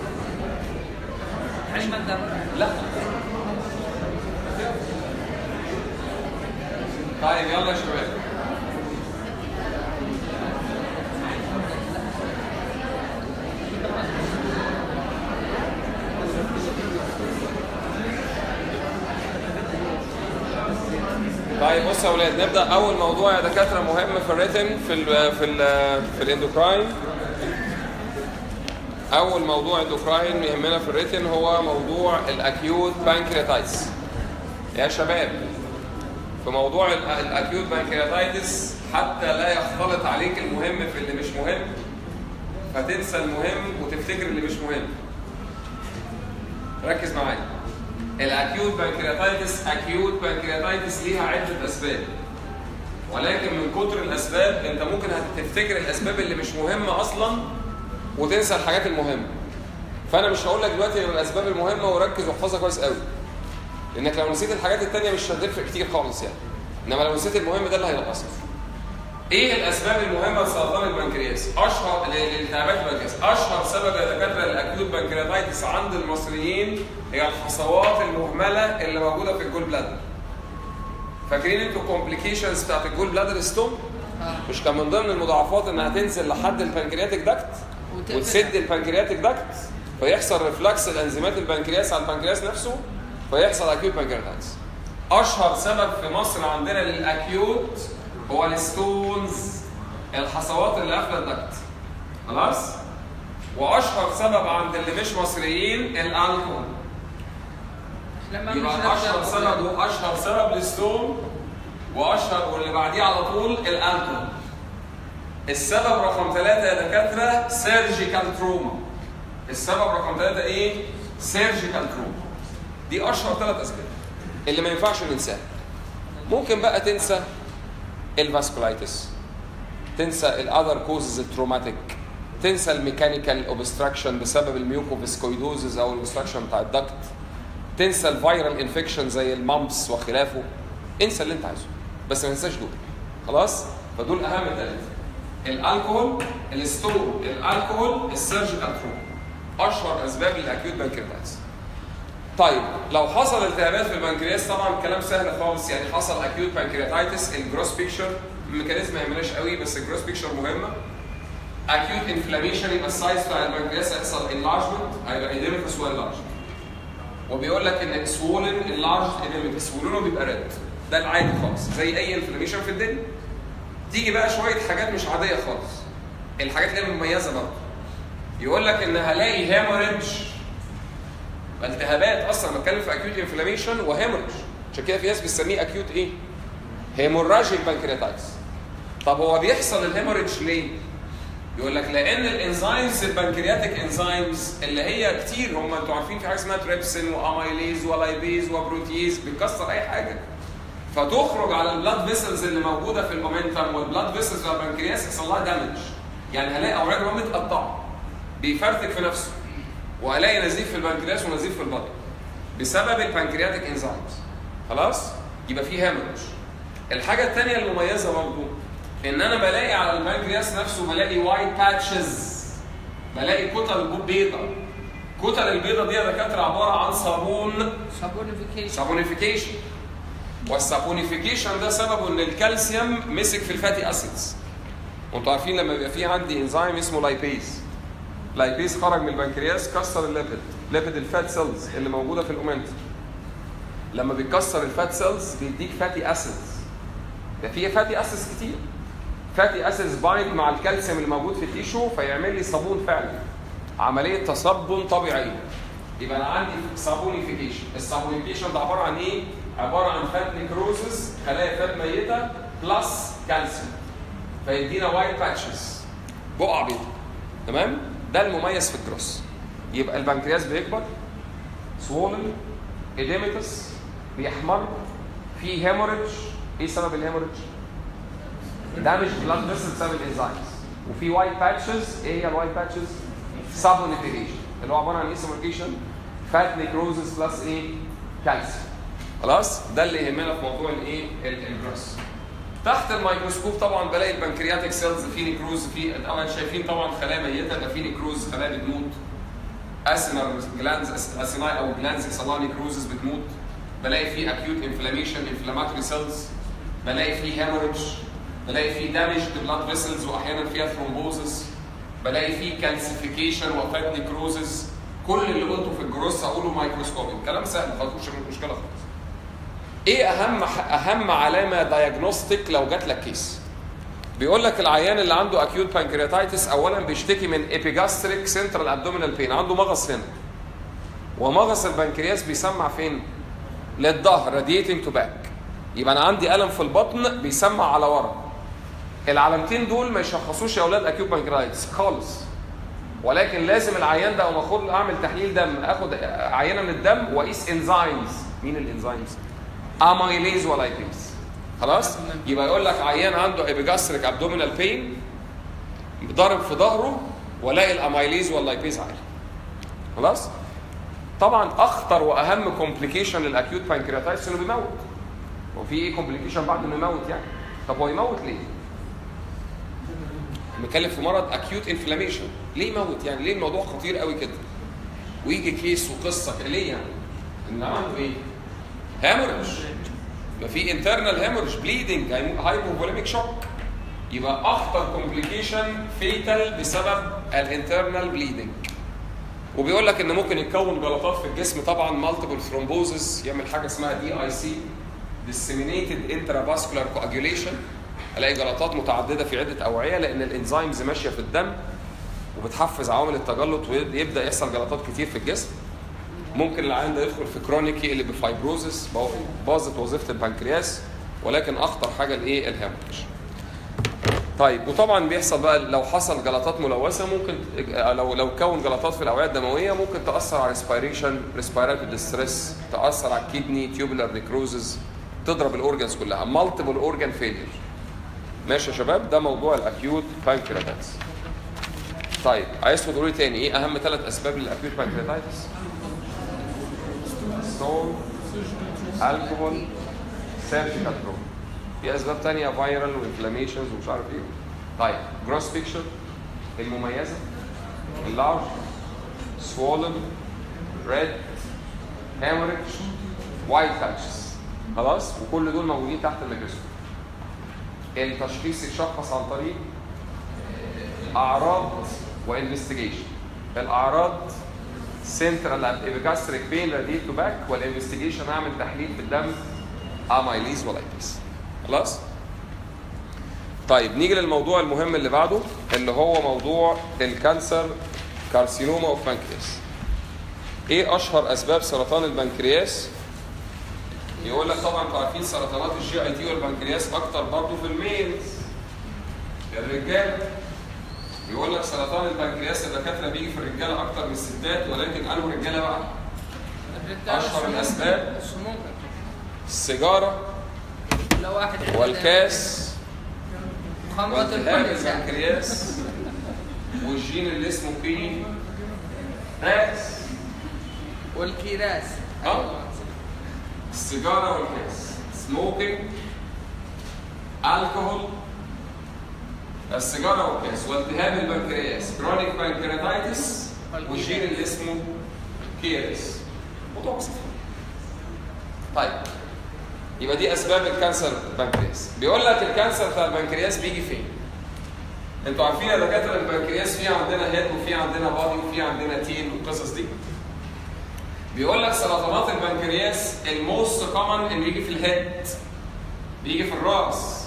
يعني ما تضر لا طيب يلا يا شباب طيب بصوا يا اولاد نبدا اول موضوع يا دكاتره مهم في الريتم في ال في ال في الاندوكراين اول موضوع اندوكراين يهمنا في الريتن هو موضوع الاكيوت بانكرياتايتس يا شباب في موضوع ال- الاكيوت بانكرياتايتس حتى لا يختلط عليك المهم في اللي مش مهم فتنسى المهم وتفتكر اللي مش مهم ركز معايا الاكيوت بانكرياتايتس اكيوت بانكرياتايتس ليها عده اسباب ولكن من كتر الاسباب انت ممكن هتفتكر الاسباب اللي مش مهمه اصلا وتنسى الحاجات المهمه فانا مش هقول لك دلوقتي غير الاسباب المهمه وركز واحفظها كويس قوي لانك لو نسيت الحاجات التانية مش هتفرق كتير خالص يعني انما لو نسيت المهم ده اللي هينقصك ايه الاسباب المهمه لسرطان البنكرياس اشهر لالتهابات البنكرياس اشهر سبب يا دكاتره الاكيوت بنكرياتايتس عند المصريين هي الحصوات المهمله اللي موجوده في الجول بلادر فاكرين انتوا الكومبليكيشنز بتاعت الجول بلادر ستون مش كان من ضمن المضاعفات انها تنزل لحد البنكرياتيك داكت وتقفل. وتسد البنكرياتيك داكت فيحصل ريفلكس الانزيمات البنكرياس على البنكرياس نفسه فيحصل اكيوت بنكرياتايتس اشهر سبب في مصر عندنا للاكيوت هو الستونز الحصوات اللي قافله الدكت خلاص واشهر سبب عند اللي مش مصريين الالكول لما يبقى اشهر سبب واشهر سبب للستون واشهر واللي بعديه على طول الالكول السبب رقم ثلاثة يا دكاترة سيرجيكال تروما السبب رقم ثلاثة ايه؟ سيرجيكال تروما دي اشهر ثلاث اسباب اللي ما ينفعش ننساها ممكن بقى تنسى الفاسكولايتس تنسى الاذر كوزز التروماتيك تنسى الميكانيكال اوبستراكشن بسبب الميوكوفيسكويدوزز او الاوبستراكشن بتاع الدكت تنسى الفيرال انفكشن زي المامبس وخلافه انسى اللي انت عايزه بس ما تنساش دول خلاص فدول اهم ثلاثه الالكوهول الستون الالكوهول السيرجيكال تروما اشهر اسباب الاكيوت بانكرياتايتس طيب لو حصل التهابات في البنكرياس طبعا الكلام سهل خالص يعني حصل اكيوت بانكرياتايتس الجروس بيكتشر الميكانيزم ما يهمناش قوي بس الجروس بيكتشر مهمه اكيوت انفلاميشن يبقى السايز بتاع البنكرياس هيحصل انلارجمنت هيبقى ايديميكس وانلارج وبيقول لك ان سوولن اللارج ايديميكس ولونه بيبقى ريد ده العادي خالص زي اي انفلاميشن في الدنيا تيجي بقى شويه حاجات مش عاديه خالص الحاجات اللي هي مميزه برضه يقول لك ان هلاقي هيموريدج التهابات اصلا بتكلم في اكيوت انفلاميشن وهيموريدج عشان كده في ناس بتسميه اكيوت ايه؟ هيموراجيك بانكرياتايتس طب هو بيحصل الهيموريدج ليه؟ يقول لك لان الانزيمز البنكرياتيك انزيمز اللي هي كتير هم انتوا عارفين في حاجه اسمها تريبسين واميليز ولايبيز وبروتيز بتكسر اي حاجه فتخرج على البلاد فيسلز اللي موجوده في المومنتم والبلاد فيسلز بتاع البنكرياس يحصل لها دامج يعني هلاقي اوعيه متقطعه بيفرتك في نفسه وهلاقي نزيف في البنكرياس ونزيف في البطن بسبب البنكرياتيك انزيمز خلاص يبقى في هيموريدج الحاجه الثانيه المميزه برضه ان انا بلاقي على البنكرياس نفسه بلاقي وايت باتشز بلاقي كتل بيضة كتل البيضة دي يا دكاتره عباره عن صابون سابونيفيكيشن سابونيفيكيشن والسابونيفيكيشن ده سببه ان الكالسيوم مسك في الفاتي اسيدز وانتوا عارفين لما بيبقى في عندي انزيم اسمه لايبيز لايبيز خرج من البنكرياس كسر الليبيد ليبيد الفات سيلز اللي موجوده في الاومنت لما بيكسر الفات سيلز بيديك فاتي اسيدز ده فيه فاتي اسيدز كتير فاتي اسيدز بايند مع الكالسيوم اللي موجود في التيشو فيعمل لي صابون فعلي عمليه تصبن طبيعيه يبقى انا عندي صابونيفيكيشن الصابونيفيكيشن ده عباره عن ايه عباره عن فات نيكروزس خلايا فات ميته بلس كالسيوم فيدينا وايت باتشز بقع بيضاء تمام ده المميز في الجروس يبقى البنكرياس بيكبر سوولن ايديميتس بيحمر في هيموريدج ايه سبب الهيموريدج؟ دامج بلاد فيسل بسبب الانزيمز وفي وايت باتشز ايه هي الوايت باتشز؟ سابونيفيكيشن اللي هو عباره عن ايه سابونيفيكيشن؟ فات نيكروزس بلس ايه؟ كالسيوم خلاص ده اللي يهمنا في موضوع الايه؟ ال- الجروس تحت الميكروسكوب طبعا بلاقي البنكرياتيك سيلز في نيكروز في طبعا شايفين طبعا خلايا ميته يبقى في نيكروز خلايا بتموت اسينر جلاندز اسيناي او جلاندز يحصل نيكروزز بتموت بلاقي في اكيوت انفلاميشن انفلاماتوري سيلز بلاقي في هيموريدج بلاقي في دامج بلاد فيسلز واحيانا فيها ثرومبوزس بلاقي في كالسيفيكيشن وفات نيكروزز كل اللي قلته في الجروس هقوله مايكروسكوبي كلام سهل خالص مش مشكله خالص ايه اهم اهم علامه دايجنوستيك لو جات لك كيس بيقول لك العيان اللي عنده اكيوت بانكرياتايتس اولا بيشتكي من ايبيجاستريك سنترال ابدومينال بين عنده مغص هنا ومغص البنكرياس بيسمع فين للظهر راديتنج تو باك يبقى انا عندي الم في البطن بيسمع على ورا العلامتين دول ما يشخصوش يا اولاد اكيوت بانكرياتايتس خالص ولكن لازم العيان ده او اخد اعمل تحليل دم اخد عينه من الدم واقيس انزيمز مين الانزيمز اميليز ولايبيز خلاص يبقى يقول لك عيان عنده ايبيجاستريك ابدومينال بين ضارب في ظهره والاقي الاميليز واللايبيز عالي خلاص طبعا اخطر واهم كومبليكيشن للاكيوت بانكرياتايتس انه بيموت هو في ايه كومبليكيشن بعد انه يموت يعني طب هو يموت ليه بنتكلم في مرض اكيوت انفلاميشن ليه يموت يعني ليه الموضوع خطير قوي كده ويجي كيس وقصه ليه يعني ان عنده ايه هامورج يبقى في انترنال هامورج بليدنج هايبوفوليميك شوك يبقى اخطر كومبليكيشن فيتال بسبب الانترنال بليدنج وبيقول لك ان ممكن يتكون جلطات في الجسم طبعا مالتيبل ثرومبوزس يعمل حاجه اسمها دي اي سي disseminated intravascular coagulation الاقي جلطات متعدده في عده اوعيه لان الانزيمز ماشيه في الدم وبتحفز عوامل التجلط ويبدا يحصل جلطات كتير في الجسم ممكن العيان ده يدخل في كرونيك اللي بفايبروزس باظت وظيفه البنكرياس ولكن اخطر حاجه الايه الهاموريج طيب وطبعا بيحصل بقى لو حصل جلطات ملوثه ممكن لو لو كون جلطات في الاوعيه الدمويه ممكن تاثر على ريسبيريشن ريسبيراتوري ديستريس تاثر على الكدني تيوبولار نيكروزز تضرب الاورجنز كلها مالتيبل اورجان فيلير ماشي يا شباب ده موضوع الاكيوت بانكرياتايتس طيب عايزكم تقولوا لي تاني ايه اهم ثلاث اسباب للاكيوت بانكرياتايتس ستون الكحول سيرجيكال تروما في اسباب تانية فايرال وانفلاميشنز ومش عارف ايه طيب جروس بيكتشر المميزه اللارج swollen red hemorrhage white patches خلاص وكل دول موجودين تحت الميكروسكوب التشخيص يتشخص عن طريق اعراض وانفستيجيشن الاعراض سنترال ايبيجاستريك بين راديت تو باك والانفستيجيشن اعمل تحليل في الدم اميليز ولايبيز خلاص طيب نيجي للموضوع المهم اللي بعده اللي هو موضوع الكانسر كارسينوما اوف بانكرياس ايه اشهر اسباب سرطان البنكرياس يقول لك طبعا انتوا عارفين سرطانات الجي اي تي والبنكرياس اكتر برضه في الميلز الرجال يقول لك سرطان البنكرياس الدكاتره بيجي في الرجاله اكتر من الستات ولكن انه رجاله بقى أشهر الأسباب؟ السموكة السيجاره لو واحد عنده والكاس خمرة والتهاب البنس يعني البنكرياس والجين اللي اسمه بي راس والكيراس اه السيجاره والكاس سموكينج الكحول السيجاره والكاس والتهاب البنكرياس كرونيك بانكرياتايتس والجين اللي اسمه كيرس موضوع بسيط طيب يبقى دي اسباب الكانسر البنكرياس بيقول لك الكانسر بتاع البنكرياس بيجي فين انتوا عارفين يا دكاتره البنكرياس في عندنا هيد وفي عندنا بادي وفي عندنا تين والقصص دي بيقول لك سرطانات البنكرياس الموست كومن انه يجي في الهيد بيجي في الراس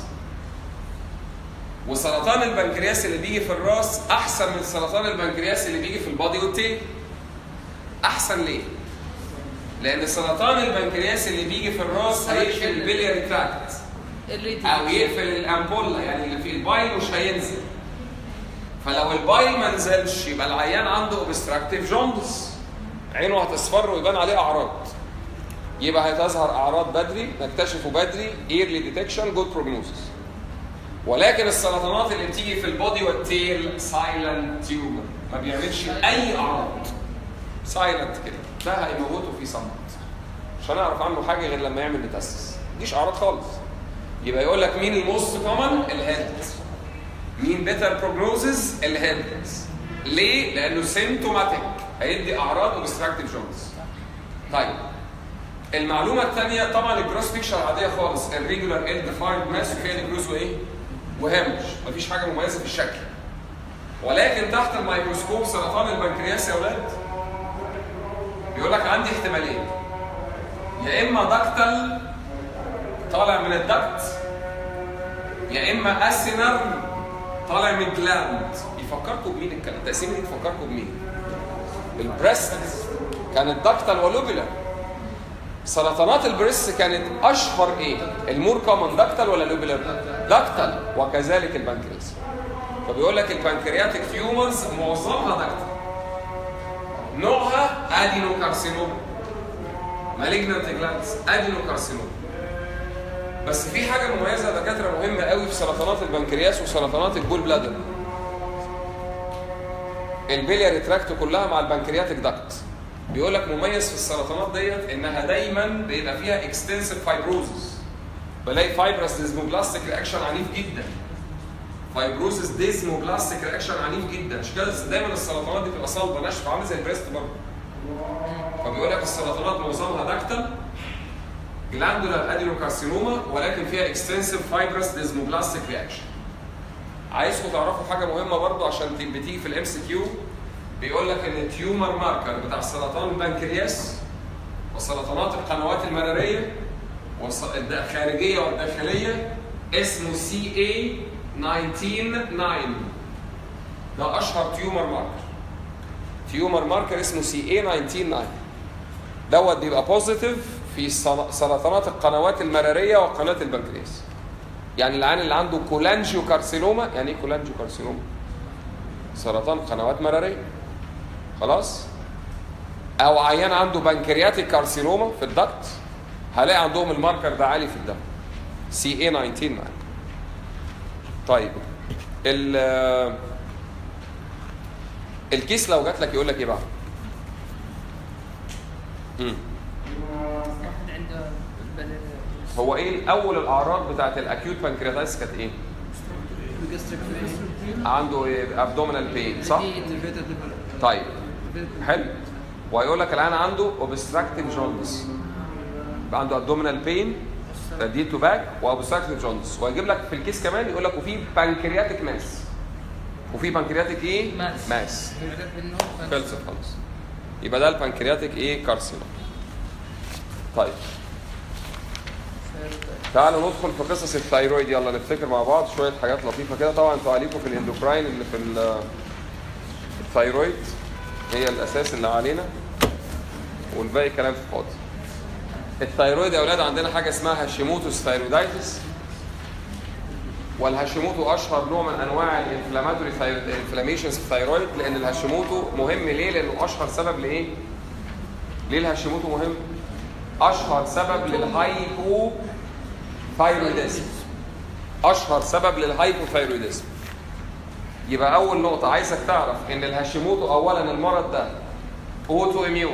وسرطان البنكرياس اللي بيجي في الراس احسن من سرطان البنكرياس اللي بيجي في البادي والتين احسن ليه لان سرطان البنكرياس اللي بيجي في الراس هيقفل البلياري تراكت اللي او يقفل الامبولا يعني اللي في البايل مش هينزل فلو البايل ما نزلش يبقى العيان عنده اوبستراكتيف جوندس عينه هتصفر ويبان عليه اعراض يبقى هتظهر اعراض بدري نكتشفه بدري ايرلي ديتكشن جود بروجنوسيس ولكن السرطانات اللي بتيجي في البودي والتيل سايلنت تيومر ما بيعملش اي اعراض سايلنت كده ده هيموته في صمت مش هنعرف عنه حاجه غير لما يعمل متاسس مفيش اعراض خالص يبقى يقول لك مين الموست كومن الهيد مين بيتر بروجنوزز الهيد ليه؟ لانه سيمتوماتيك هيدي اعراض اوبستراكتيف جونز طيب المعلومه الثانيه طبعا الجروس بيكشر عاديه خالص الريجولار ال ديفايند ماس وفيها جروس وايه؟ وهامش مفيش حاجه مميزه في الشكل ولكن تحت الميكروسكوب سرطان البنكرياس يا اولاد بيقول لك عندي احتمالين يا اما دكتل طالع من الدكت يا اما اسينر طالع من جلاند يفكركم بمين الكلام التقسيمه دي تفكركم بمين البريست كانت دكتل ولوبيلر سرطانات البريست كانت اشهر ايه المور كومن دكتل ولا لوبيلر دكتل وكذلك البنكرياس فبيقول لك البنكرياتيك تيومرز معظمها دكتل نوعها ادينوكارسينوما مالجنانت جلاندز ادينوكارسينوما بس في حاجه مميزه يا دكاتره مهمه قوي في سرطانات البنكرياس وسرطانات البول بلادر البيلياري تراكت كلها مع البنكرياتيك داكت بيقول لك مميز في السرطانات ديت انها دايما بيبقى فيها اكستنسيف فايبروزس بلاقي فايبرس ديزموبلاستيك رياكشن عنيف جدا فايبروزس ديزموبلاستيك رياكشن عنيف جدا عشان كده دايما السرطانات دي بتبقى صلبه ناشفه عامله زي البريست برضه فبيقول لك السرطانات معظمها داكتل جلاندولار ادينوكارسينوما ولكن فيها اكستنسيف فايبرس ديزموبلاستيك رياكشن عايزكم تعرفوا حاجه مهمه برضو عشان بتيجي في الام سي كيو بيقول لك ان التيومر ماركر بتاع سرطان البنكرياس وسرطانات القنوات المراريه الخارجيه والداخليه اسمه سي اي 199 ده اشهر تيومر ماركر تيومر ماركر اسمه سي اي 199 دوت بيبقى بوزيتيف في سرطانات القنوات المراريه وقناه البنكرياس يعني العيان اللي عنده كولانجيو كارسينوما يعني ايه كولانجيو كارسينوما سرطان قنوات مراريه خلاص او عيان عنده بنكرياتيك كارسينوما في الدكت هلاقي عندهم الماركر ده عالي في الدم سي اي 199 طيب ال الكيس لو جات لك يقول لك ايه بقى؟ امم واحد عنده بل- هو ايه اول الاعراض بتاعت الاكيوت بانكرياتايتس كانت ايه؟ عنده ايه ابدومينال بين صح؟ طيب حلو وهيقول لك الان عنده اوبستراكتيف جوندس عنده ابدومينال بين دي تو باك واوبستراكتيف جوندس وهيجيب لك في الكيس كمان يقول لك وفي بانكرياتيك ماس وفي بانكرياتيك ايه؟ ماس. ماس يعرف انه خلصت خلاص يبقى ده البانكرياتيك ايه كارسينوم طيب تعالوا ندخل في قصص الثايرويد يلا نفتكر مع بعض شويه حاجات لطيفه كده طبعا انتوا عليكم في الاندوكراين اللي في ال- الثايرويد هي الاساس اللي علينا والباقي كلام في الفاضي الثايرويد يا اولاد عندنا حاجه اسمها هاشيموتوس ثايرويدايتس والهاشيموتو اشهر نوع من انواع الانفلاماتوري انفلاميشنز في الثايرويد لان الهاشيموتو مهم ليه؟ لانه اشهر سبب لايه؟ ليه الهاشيموتو مهم؟ اشهر سبب للهايبو ثايرويدزم اشهر سبب للهايبوثايرويدزم يبقى اول نقطه عايزك تعرف ان الهاشيموتو اولا المرض ده اوتو اميون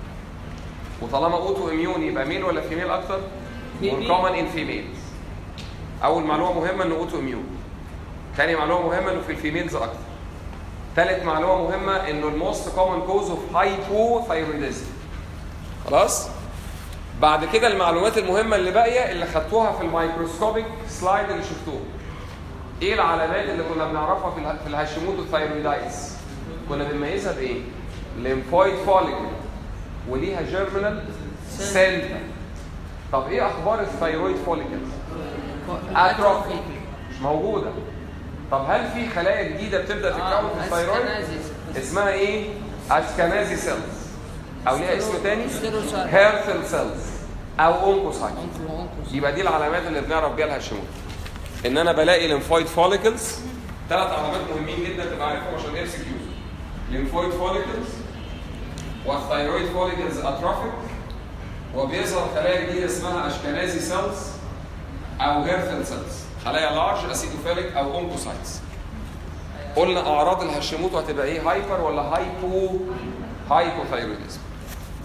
وطالما اوتو اميون يبقى ميل ولا فيميل اكتر؟ Female. كومن ان فيميلز اول معلومه مهمه انه اوتو اميون تاني معلومه مهمه انه في الفيميلز اكتر ثالث معلومه مهمه انه الموست كومن كوز اوف هايبوثايرويدزم خلاص بعد كده المعلومات المهمه اللي باقيه اللي خدتوها في الميكروسكوبيك سلايد اللي شفتوه ايه العلامات اللي كنا بنعرفها في اله- في الهاشيموتو ثايرويدايتس كنا بنميزها بايه ليمفويد فوليكل وليها جيرمينال سنتر طب ايه اخبار الثايرويد فوليكل اتروفي مش موجوده طب هل في خلايا جديده بتبدا تتكون في الثايرويد اسمها ايه اسكنازي سيلز او ليها اسم تاني هيرثل سيلز او اونكوسايت يبقى دي العلامات اللي بنعرف بيها الهاشيموتو ان انا بلاقي ليمفويد فوليكلز ثلاث علامات مهمين جدا تبقى عارفهم عشان ام سي كيوز ليمفويد فوليكلز والثايرويد فوليكلز اتروفيك وبيظهر خلايا جديده اسمها اشكنازي سيلز او هيرثل سيلز خلايا لارج اسيدوفيليك او اونكوسايتس قلنا اعراض الهاشيموتو هتبقى ايه هايبر ولا هايبو هايبوثايرويدزم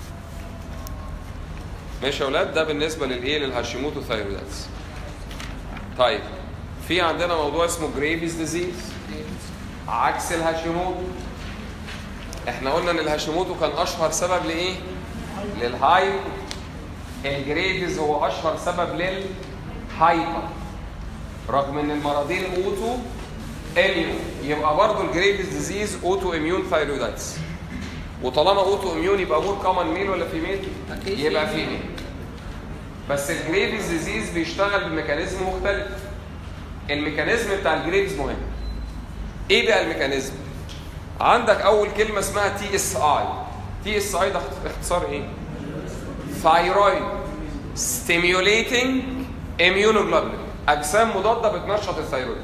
ماشي يا اولاد ده بالنسبه للايه للهاشيموتو ثايرويدز طيب في عندنا موضوع اسمه جريفيز ديزيز عكس الهاشيموتو احنا قلنا ان الهاشيموتو كان اشهر سبب لايه للهايب الجريفيز هو اشهر سبب للهايبر رغم ان المرضين اوتو اميون يبقى برضه الجريفيز ديزيز اوتو اميون ثايرويدايتس وطالما اوتو اميون يبقى مور كومن ميل ولا فيميل أكيد يبقى female. فيميل بس الجريفيز ديزيز بيشتغل بميكانيزم مختلف الميكانيزم بتاع الجريفز مهم ايه بقى الميكانيزم عندك اول كلمه اسمها تي اس اي تي اس اي ده اختصار ايه ثايرويد ستيميوليتنج اميونوجلوبولين اجسام مضاده بتنشط الثايرويد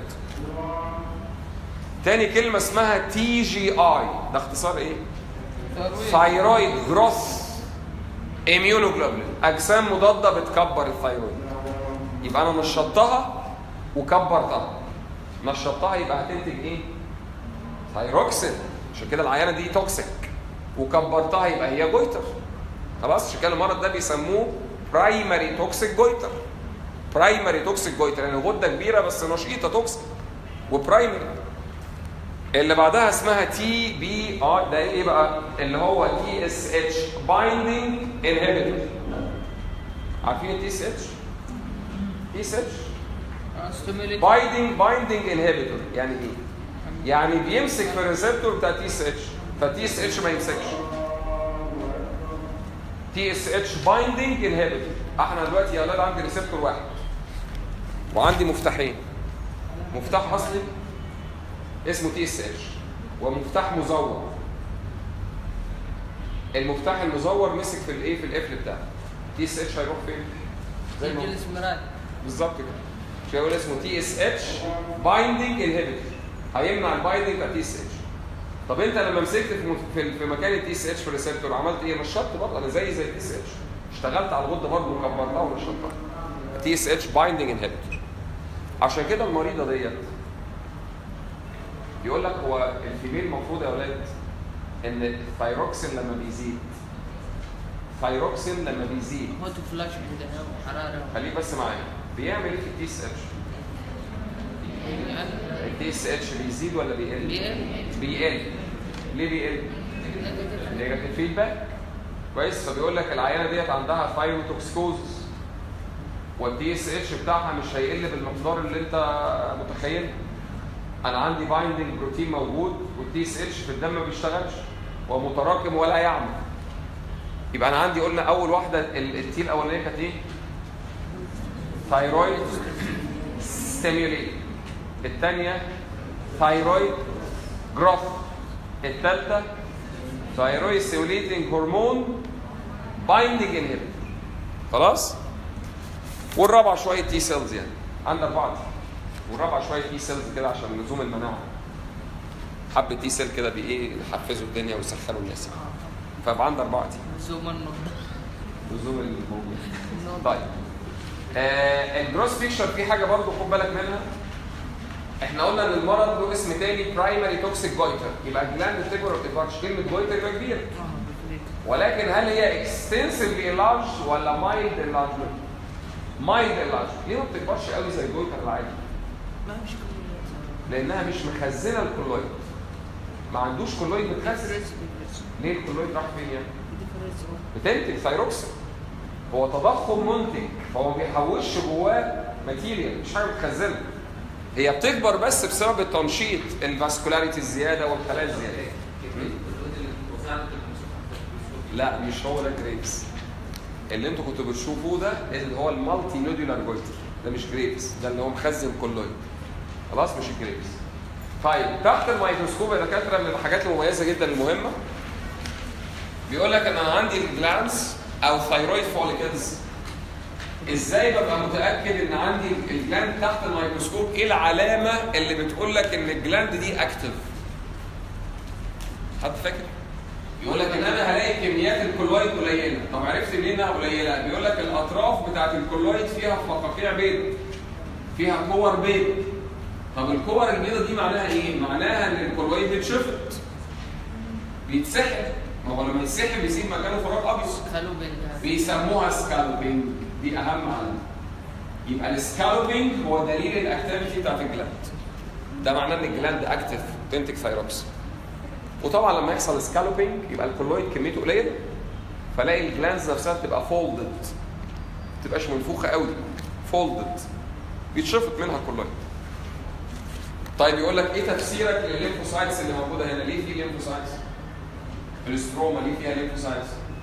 تاني كلمه اسمها تي جي اي ده اختصار ايه ثايرويد جروث اميونوجلوبولين اجسام مضاده بتكبر الثايرويد يبقى انا نشطتها وكبرتها نشطتها يبقى هتنتج ايه ثايروكسين عشان كده العيانه دي توكسيك وكبرتها يبقى هي جويتر خلاص عشان كده المرض ده بيسموه برايمري توكسيك جويتر برايمري توكسيك جويتر يعني غده كبيره بس نشيطه توكسيك وبرايمري اللي بعدها اسمها تي بي اي ده ايه بقى اللي هو تي اس اتش بايندينج انهبيتور عارفين التي اس اتش تي اس اتش ستيموليت بايندينج بايندينج انهبيتور يعني ايه يعني بيمسك في الريسبتور بتاع تي اس اتش فالتي اس اتش ما يمسكش تي اس اتش بايندينج انهبيتور احنا دلوقتي يا اولاد عندي ريسبتور واحد وعندي مفتاحين مفتاح اصلي اسمه تي اس اتش ومفتاح مزور المفتاح المزور مسك في الايه في القفل بتاعه تي اس اتش هيروح فين زي ما هو. جلس مراد بالظبط كده مش هيقول اسمه تي اس اتش بايندينج انهبيتور هيمنع البايندينج بتاع تي اس اتش طب انت لما مسكت في مف- في, في مكان التي اس اتش في الريسبتور عملت ايه؟ نشطت برضه انا زي زي التي اس اتش اشتغلت على الغده برضه وكبرتها ونشطتها تي اس اتش بايندينج انهبيتور عشان كده المريضه ديت بيقول لك هو الفيميل المفروض يا اولاد ان الثايروكسين لما بيزيد ثايروكسين لما بيزيد هوت فلاش عندنا حراره خليك بس معايا بيعمل ايه في التي اس اتش؟ يعني التي اس اتش بيزيد ولا بيقل؟ بيقل. بيقل ليه بيقل؟ نيجاتيف فيدباك كويس فبيقول لك العيانه ديت عندها ثايروتوكسكوزس والتي اس اتش بتاعها مش هيقل بالمقدار اللي انت متخيله انا عندي بايندنج بروتين موجود والتي اس اتش في الدم ما بيشتغلش ومتراكم ولا يعمل يبقى انا عندي قلنا اول واحده ال- التي الاولانيه كانت ايه؟ ثايرويد ستيميوليت الثانيه ثايرويد جروث الثالثه ثايرويد ستيميوليتنج هرمون بايندنج انهبيتور خلاص والرابعه شويه تي سيلز يعني عندك اربعه والرابعه شويه تي سيلز كده عشان لزوم المناعه حبه تي سيل كده بايه يحفزوا الدنيا ويسخنوا الناس فيبقى عندي اربعه تي زوم النقطه لزوم الموجود طيب آه الجروس فيكشر في حاجه برضو خد بالك منها احنا قلنا ان المرض له اسم تاني برايمري توكسيك جويتر يبقى الجلاند بتكبر وما بتكبرش كلمه جويتر يبقى كبيره ولكن هل هي اكستنسively enlarged ولا مايلد enlargement؟ مايلد enlargement ليه ما بتكبرش قوي زي الجويتر العادي؟ ما مش كل لانها مش مخزنه الكولويد ما عندوش كولويد متخزن ليه الكولويد راح فين يعني؟ بتنتج ثايروكسين هو تضخم منتج فهو ما بيحوش جواه ماتيريال مش حاجه متخزنه هي بتكبر بس بسبب التنشيط الفاسكولاريتي الزياده والخلايا الزياده لا مش هو ده جريبس اللي انتوا كنتوا بتشوفوه ده اللي هو المالتي نودولار جويتر ده مش جريبس ده اللي هو مخزن كولويد خلاص مش الجريبس طيب تحت الميكروسكوب يا دكاتره من الحاجات المميزه جدا المهمه بيقول لك ان انا عندي الجلانس او ثايرويد فوليكلز ازاي ببقى متاكد ان عندي الجلاند تحت الميكروسكوب ايه العلامه اللي بتقول لك ان الجلاند دي اكتف حد فاكر يقول لك ان انا هلاقي كميات الكولويد قليله طب عرفت منين انها قليله بيقول لك الاطراف بتاعت الكولويد فيها فقاقيع بيض فيها كور بيض طب الكور البيضه دي معناها ايه معناها ان الكولويد بيتشفط بيتسحب ما هو لما يتسحب يسيب مكانه فراغ ابيض خلوا بين بيسموها سكالبينج دي اهم علامه يبقى السكالوبينج هو دليل الاكتيفيتي بتاعت الجلاند ده معناه ان الجلاند اكتف تنتج ثايروكسين وطبعا لما يحصل سكالوبينج يبقى الكولويد كميته قليله فلاقي الجلاندز نفسها بتبقى فولدد ما تبقاش منفوخه قوي فولدد بيتشفط منها الكولويد طيب يقول لك ايه تفسيرك للليمفوسايتس اللي موجوده هنا ليه في ليمفوسايتس الاستروما ليه فيها ليمفوسايتس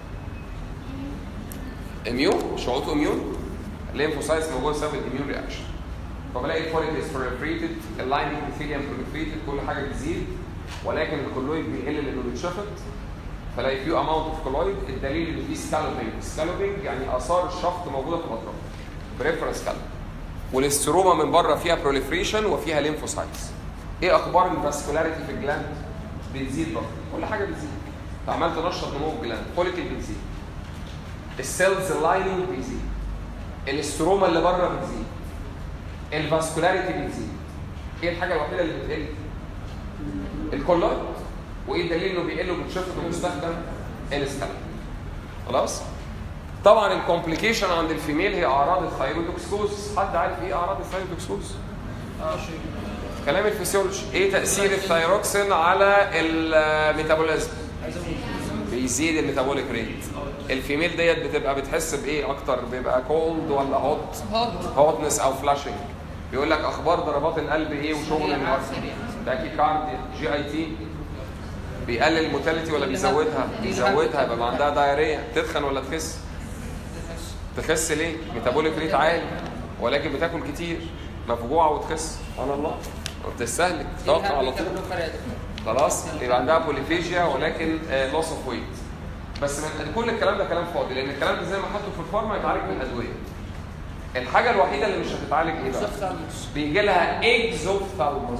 اميون مش اوتو اميون الليمفوسايتس موجوده بسبب الاميون رياكشن فبلاقي الفوليكلز بروليفريتد اللايننج ابيثيليوم بروليفريتد كل حاجه بتزيد ولكن الكولويد بيقل لانه بيتشفط فلاقي فيو اماونت اوف كولويد الدليل ان في سكالوبينج سكالوبينج يعني اثار الشفط موجوده في الاطراف بريفرنس سكالوب والاستروما من بره فيها بروليفريشن وفيها ليمفوسايتس ايه اخبار الفاسكولاريتي في الجلاند بتزيد برضه كل حاجه بتزيد فعمال تنشط نمو الجلاند فوليكل بتزيد السيلز لايننج بيزيد الاستروما اللي بره بتزيد الفاسكولاريتي بتزيد ايه الحاجه الوحيده اللي بتقل الكولويد وايه الدليل انه بيقل وبيتشفط ومستخدم السكالب خلاص طبعا الكومبليكيشن عند الفيميل هي اعراض الثايرويدوكسكوز حد عارف ايه اعراض الثايرويدوكسكوز اه شيء كلام الفسيولوجي ايه تاثير الثايروكسين على الميتابوليزم بيزيد الميتابوليك ريت الفيميل ديت بتبقى بتحس بايه اكتر بيبقى كولد ولا هوت هوت هوتنس او فلاشنج بيقول لك اخبار ضربات القلب ايه وشغل القلب تاكي كارد جي اي تي بيقلل الموتاليتي ولا بيزودها بيزودها يبقى عندها دايريه تتخن ولا تخس تخس ليه ميتابوليك ريت عالي ولكن بتاكل كتير مفجوعه وتخس سبحان الله بتستهلك طاقه على طول خلاص يبقى عندها بوليفيجيا ولكن لوس اوف ويت بس من كل الكلام ده كلام فاضي لان الكلام ده زي ما حطه في الفارما يتعالج بالادويه الحاجه الوحيده اللي مش هتتعالج ايه بقى بيجي لها اكزوفثالموس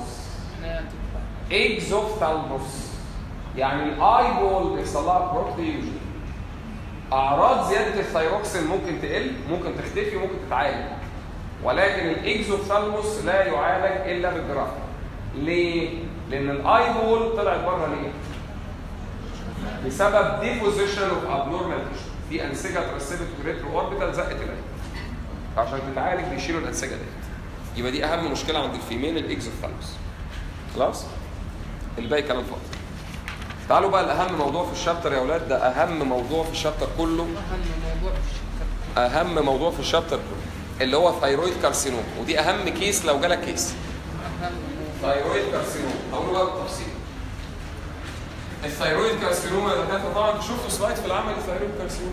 اكزوفثالموس يعني الاي بول بيحصل لها بروتيوجن اعراض زياده الثايروكسين ممكن تقل ممكن تختفي ممكن تتعالج ولكن الاكزوثالموس لا يعالج الا بالجراحه ليه لان الاي بول طلعت بره ليه بسبب ديبوزيشن اوف ابنورمال تيشو في انسجه اترسبت في ريترو اوربيتال زقت العين عشان تتعالج بيشيلوا الانسجه ديت يبقى دي اهم مشكله عند الفيميل الاكزوثالموس خلاص الباقي كلام فاضي تعالوا بقى لاهم موضوع في الشابتر يا اولاد ده اهم موضوع في الشابتر كله اهم موضوع في الشركه اهم موضوع في الشابتر كله اللي هو ثايرويد كارسينوم ودي اهم كيس لو جالك كيس اهم موضوع ثايرويد كارسينوم اقول بقى بالتفصيل الثايرويد كارسينوم يا دكاتره طبعا شفتوا سلايد في العمل الثايرويد كارسينوم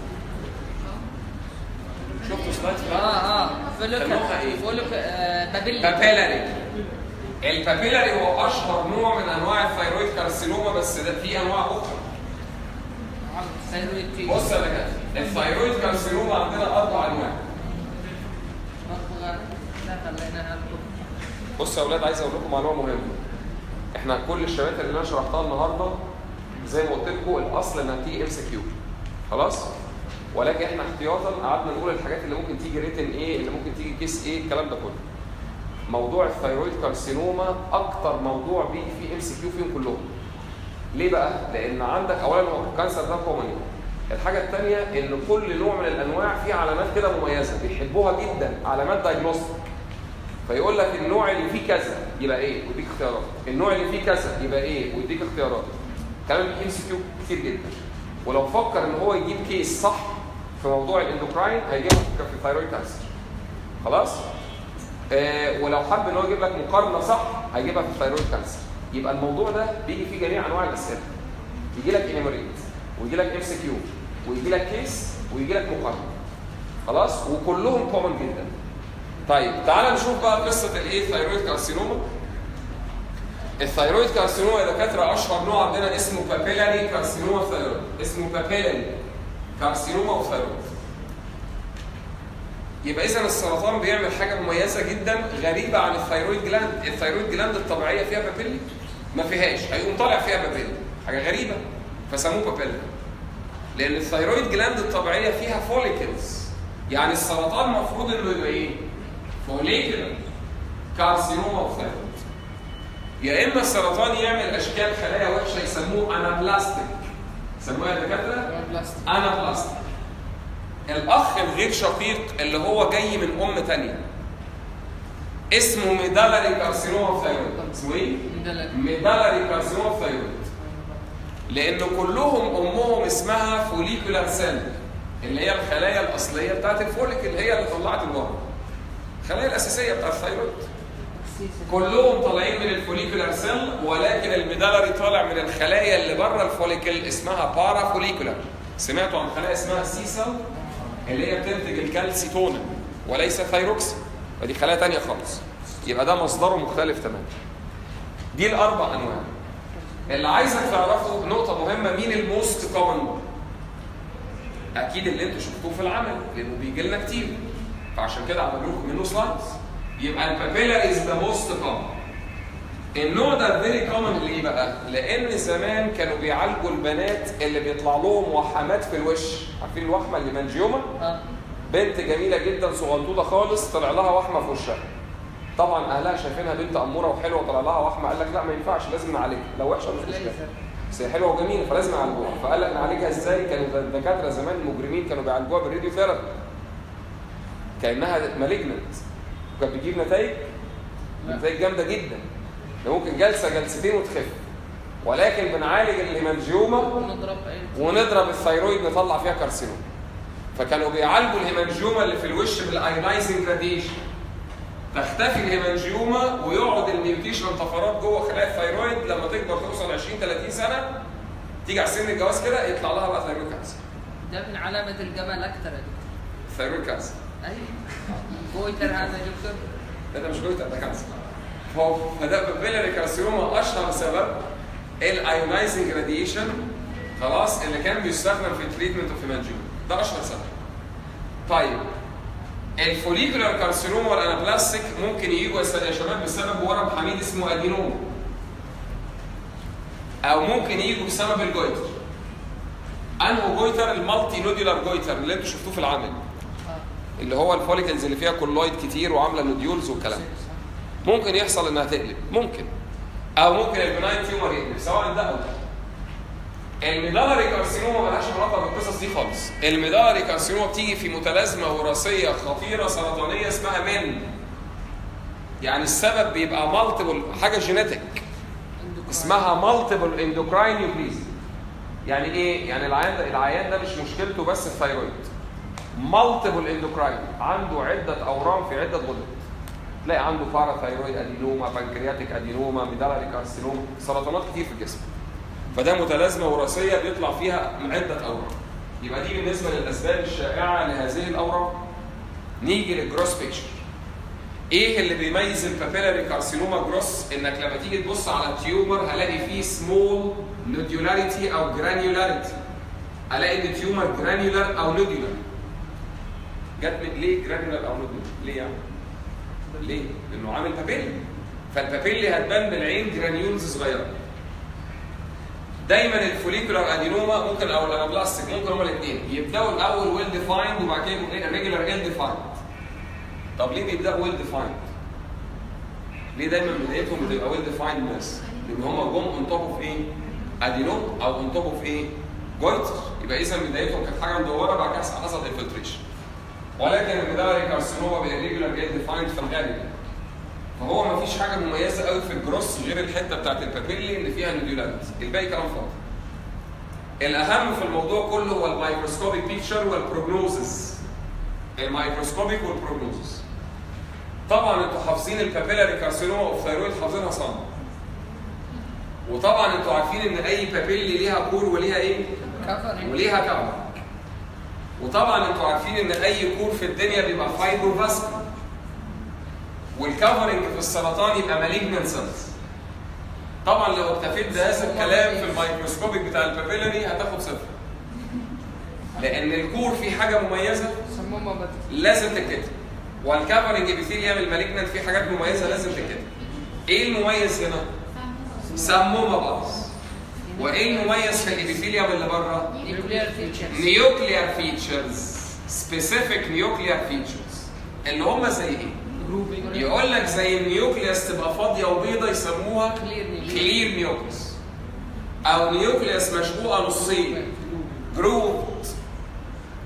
شفتوا سلايد في اه العمل اه فولوك سموها إيه؟ فولوك آه بابيلي بابيلاري البابيلاري هو اشهر نوع من انواع الثايرويد كارسينوما بس ده في انواع اخرى ثايرويد تي بص يا دكاتره الثايرويد كارسينوما عندنا اربع انواع مخبغة لا خلينا نطلب بص يا اولاد عايز اقول لكم معلومه مهمه احنا كل الشباتر اللي انا شرحتها النهارده زي ما قلت لكم الاصل انها تيجي ام سي كيو خلاص ولكن احنا احتياطا قعدنا نقول الحاجات اللي ممكن تيجي ريتن ايه اللي ممكن تيجي كيس ايه الكلام ده كله موضوع الثايرويد كارسينوما اكتر موضوع بيجي فيه ام سي كيو فيهم كلهم ليه بقى لان عندك اولا هو الكانسر ده كومن الحاجه الثانيه ان كل نوع من الانواع فيه علامات كده مميزه بيحبوها جدا علامات دايجنوستيك فيقول لك النوع اللي فيه كذا يبقى ايه ويديك اختيارات النوع اللي فيه كذا يبقى ايه ويديك اختيارات كلام ام سي كيو كتير جدا ولو فكر ان هو يجيب كيس صح في موضوع الاندوكراين هيجيبها في في الثايرويد كانسر خلاص آه ولو حب ان هو يجيب لك مقارنه صح هيجيبها في الثايرويد كانسر يبقى الموضوع ده بيجي فيه جميع انواع الاسئله يجي لك انيموريت ويجي لك ام سي كيو ويجي لك كيس ويجي لك مقارنه خلاص وكلهم كومن جدا طيب تعال نشوف بقى قصه الايه الثايرويد كارسينوما الثايرويد كارسينوما يا دكاتره اشهر نوع عندنا اسمه بابيلاري كارسينوما ثايرويد اسمه بابيلاري كارسينوما وثايرويد يبقى اذا السرطان بيعمل حاجه مميزه جدا غريبه عن الثايرويد جلاند الثايرويد جلاند الطبيعيه فيها بابيلي ما فيهاش هيقوم طالع فيها بابيلي حاجه غريبه فسموه بابيلي لان الثايرويد جلاند الطبيعيه فيها فوليكلز يعني السرطان المفروض انه يبقى ايه فوليكولر كارسينوما وثايرويد يا اما السرطان يعمل اشكال خلايا وحشه يسموه انابلاستيك يسموها يا دكاتره بلاستيك انابلاستيك الاخ الغير شقيق اللي هو جاي من ام تانية اسمه ميدالري كارسينوما ثايرويد اسمه ايه؟ مدلل ميدالري كارسينوما ثايرويد لان كلهم امهم اسمها فوليكولار سيل اللي هي الخلايا الاصليه بتاعت الفوليكل هي اللي طلعت الورم الخلايا الاساسيه بتاعت الثايرويد كلهم طالعين من الفوليكولار سيل ولكن الميدالري طالع من الخلايا اللي بره الفوليكل اسمها بارا فوليكولار سمعتوا عن خلايا اسمها سي سيل اللي هي بتنتج الكالسيتونين وليس ثايروكسين فدي خلايا تانية خالص يبقى ده مصدره مختلف تماما دي الاربع انواع اللي عايزك تعرفه نقطة مهمة مين الموست كومن أكيد اللي أنتوا شفتوه في العمل لأنه بيجي لنا كتير فعشان كده عملوا لكم منه سلايدز يبقى البابيلا از ذا موست كومن النوع ده فيري كومن ليه بقى؟ لأن زمان كانوا بيعالجوا البنات اللي بيطلع لهم وحمات في الوش عارفين الوحمة اللي منجيومة؟ اه بنت جميله جدا صغنطوطه خالص طلع لها وحمه في وشها طبعا اهلها شايفينها بنت اموره وحلوه طلع لها وحمه قال لك لا ما ينفعش لازم نعالجها لو وحشه مش مشكله ليزر بس هي حلوه وجميله فلازم نعالجوها فقال لك نعالجها ازاي كانوا الدكاتره زمان المجرمين كانوا بيعالجوها بالراديو ثيرابي كانها مالجنت وكانت بتجيب نتائج لا. نتائج جامده جدا ده ممكن جلسه جلستين وتخف ولكن بنعالج الهيمانجيوما نضرب ايه ونضرب الثيرويد نطلع فيها كارسينوم فكانوا بيعالجوا الهيمانجيوما اللي في الوش بالايونايزنج راديشن تختفي الهيمانجيوما ويقعد الميوتيشن طفرات جوه خلايا الثيرويد لما تكبر توصل 20 30 سنه تيجي على سن الجواز كده يطلع لها بقى ثيرويد كانسر ده من علامة الجبل أكتر يا دكتور ثيرويد كانسر أيوه جويتر هذا يا دكتور لا ده مش جويتر ده كانسر هو فده بابيلاري كارسينوما اشهر سبب الايونايزنج راديشن خلاص اللي كان بيستخدم في التريتمنت اوف هيمانجيوما ده اشهر سبب طيب الفوليكولار كارسينوما والانابلاستيك ممكن يجوا يا شباب بسبب ورم حميد اسمه ادينوما او ممكن يجوا بسبب الجويتر انه جويتر المالتي نودولار جويتر اللي انتوا شفتوه في العمل اه اللي هو الفوليكلز اللي فيها كولويد كتير وعامله نوديولز والكلام ده. ممكن يحصل انها تقلب ممكن او ممكن البناين تيومر يقلب سواء ده او ده الميدالري كارسينوما ملهاش علاقه بالقصص دي خالص الميدالري كارسينوما بتيجي في متلازمه وراثيه خطيره سرطانيه اسمها من يعني السبب بيبقى مالتيبل حاجه جينيتك اسمها مالتيبل اندوكراين نيوكليز يعني ايه يعني العيان ده العيان ده مش مشكلته بس الثيرويد مالتيبل اندوكراين عنده عده اورام في عده غدد تلاقي عنده باراثايرويد ادينوما بانكرياتيك ادينوما ميدالري كارسينوما سرطانات كتير في الجسم فده متلازمه وراثيه بيطلع فيها عده اورام يبقى دي بالنسبه للاسباب الشائعه لهذه الاورام نيجي للجروس بيكتشر ايه اللي بيميز البابيلاري كارسينوما جروس انك لما تيجي تبص على التيومر هلاقي فيه سمول نوديولاريتي او جرانيولاريتي الاقي ان التيومر جرانيولار او نوديولار جت من ليه جرانيولار او نوديولار ليه يعني ليه لانه عامل بابيلي فالبابيلي هتبان بالعين جرانيولز صغيره دايما الفوليكولار ادينوما ممكن او الانابلاستيك ممكن هما الاثنين يبداوا الاول ويل ديفايند وبعد كده يبقوا ريجولار ال ديفايند طب ليه بيبداوا ويل ديفايند؟ ليه دايما بدايتهم بتبقى ويل ديفايند ناس؟ لان هم جم اون توب اوف ايه؟ ادينوم او اون توب اوف ايه؟ جويتر يبقى اذا بدايتهم كانت حاجه مدوره بعد كده حصل انفلتريشن ولكن الميدالري كارسينوما بالريجولار جيت ديفايند في الغالب فهو ما فيش حاجه مميزه قوي في الجروس غير الحته بتاعت البابيلي اللي فيها نوديولاريتي الباقي كلام فاضي الاهم في الموضوع كله هو الميكروسكوبيك بيكتشر والبروجنوزز الميكروسكوبيك والبروجنوزز طبعا انتوا حافظين البابيلاري كارسينوما اوف ثايرويد حافظينها صم وطبعا انتوا عارفين ان اي بابيلي ليها كور وليها ايه؟ كفر وليها كفر وطبعا انتوا عارفين ان اي كور في الدنيا بيبقى فايبر فاسكولار والكفرنج في السرطان يبقى مالجنان سيلز طبعا لو اكتفيت بهذا الكلام في الميكروسكوبيك بتاع البابيلاري هتاخد صفر لان الكور فيه حاجه مميزه سمومة بس لازم تتكتب والكفرنج ابيثيليوم المالجنان فيه حاجات مميزه لازم تتكتب ايه المميز هنا سمومه باص وايه المميز في الابيثيليوم اللي بره نيوكليير فيتشر نيوكليار فيتشرز سبيسيفيك نيوكليار فيتشرز اللي هم زي ايه جروبينج يقول لك زي النيوكليوس تبقى فاضيه وبيضه يسموها كلير نيوكليير كلير نيوكليوس او نيوكليوس مشقوقه نصين جروب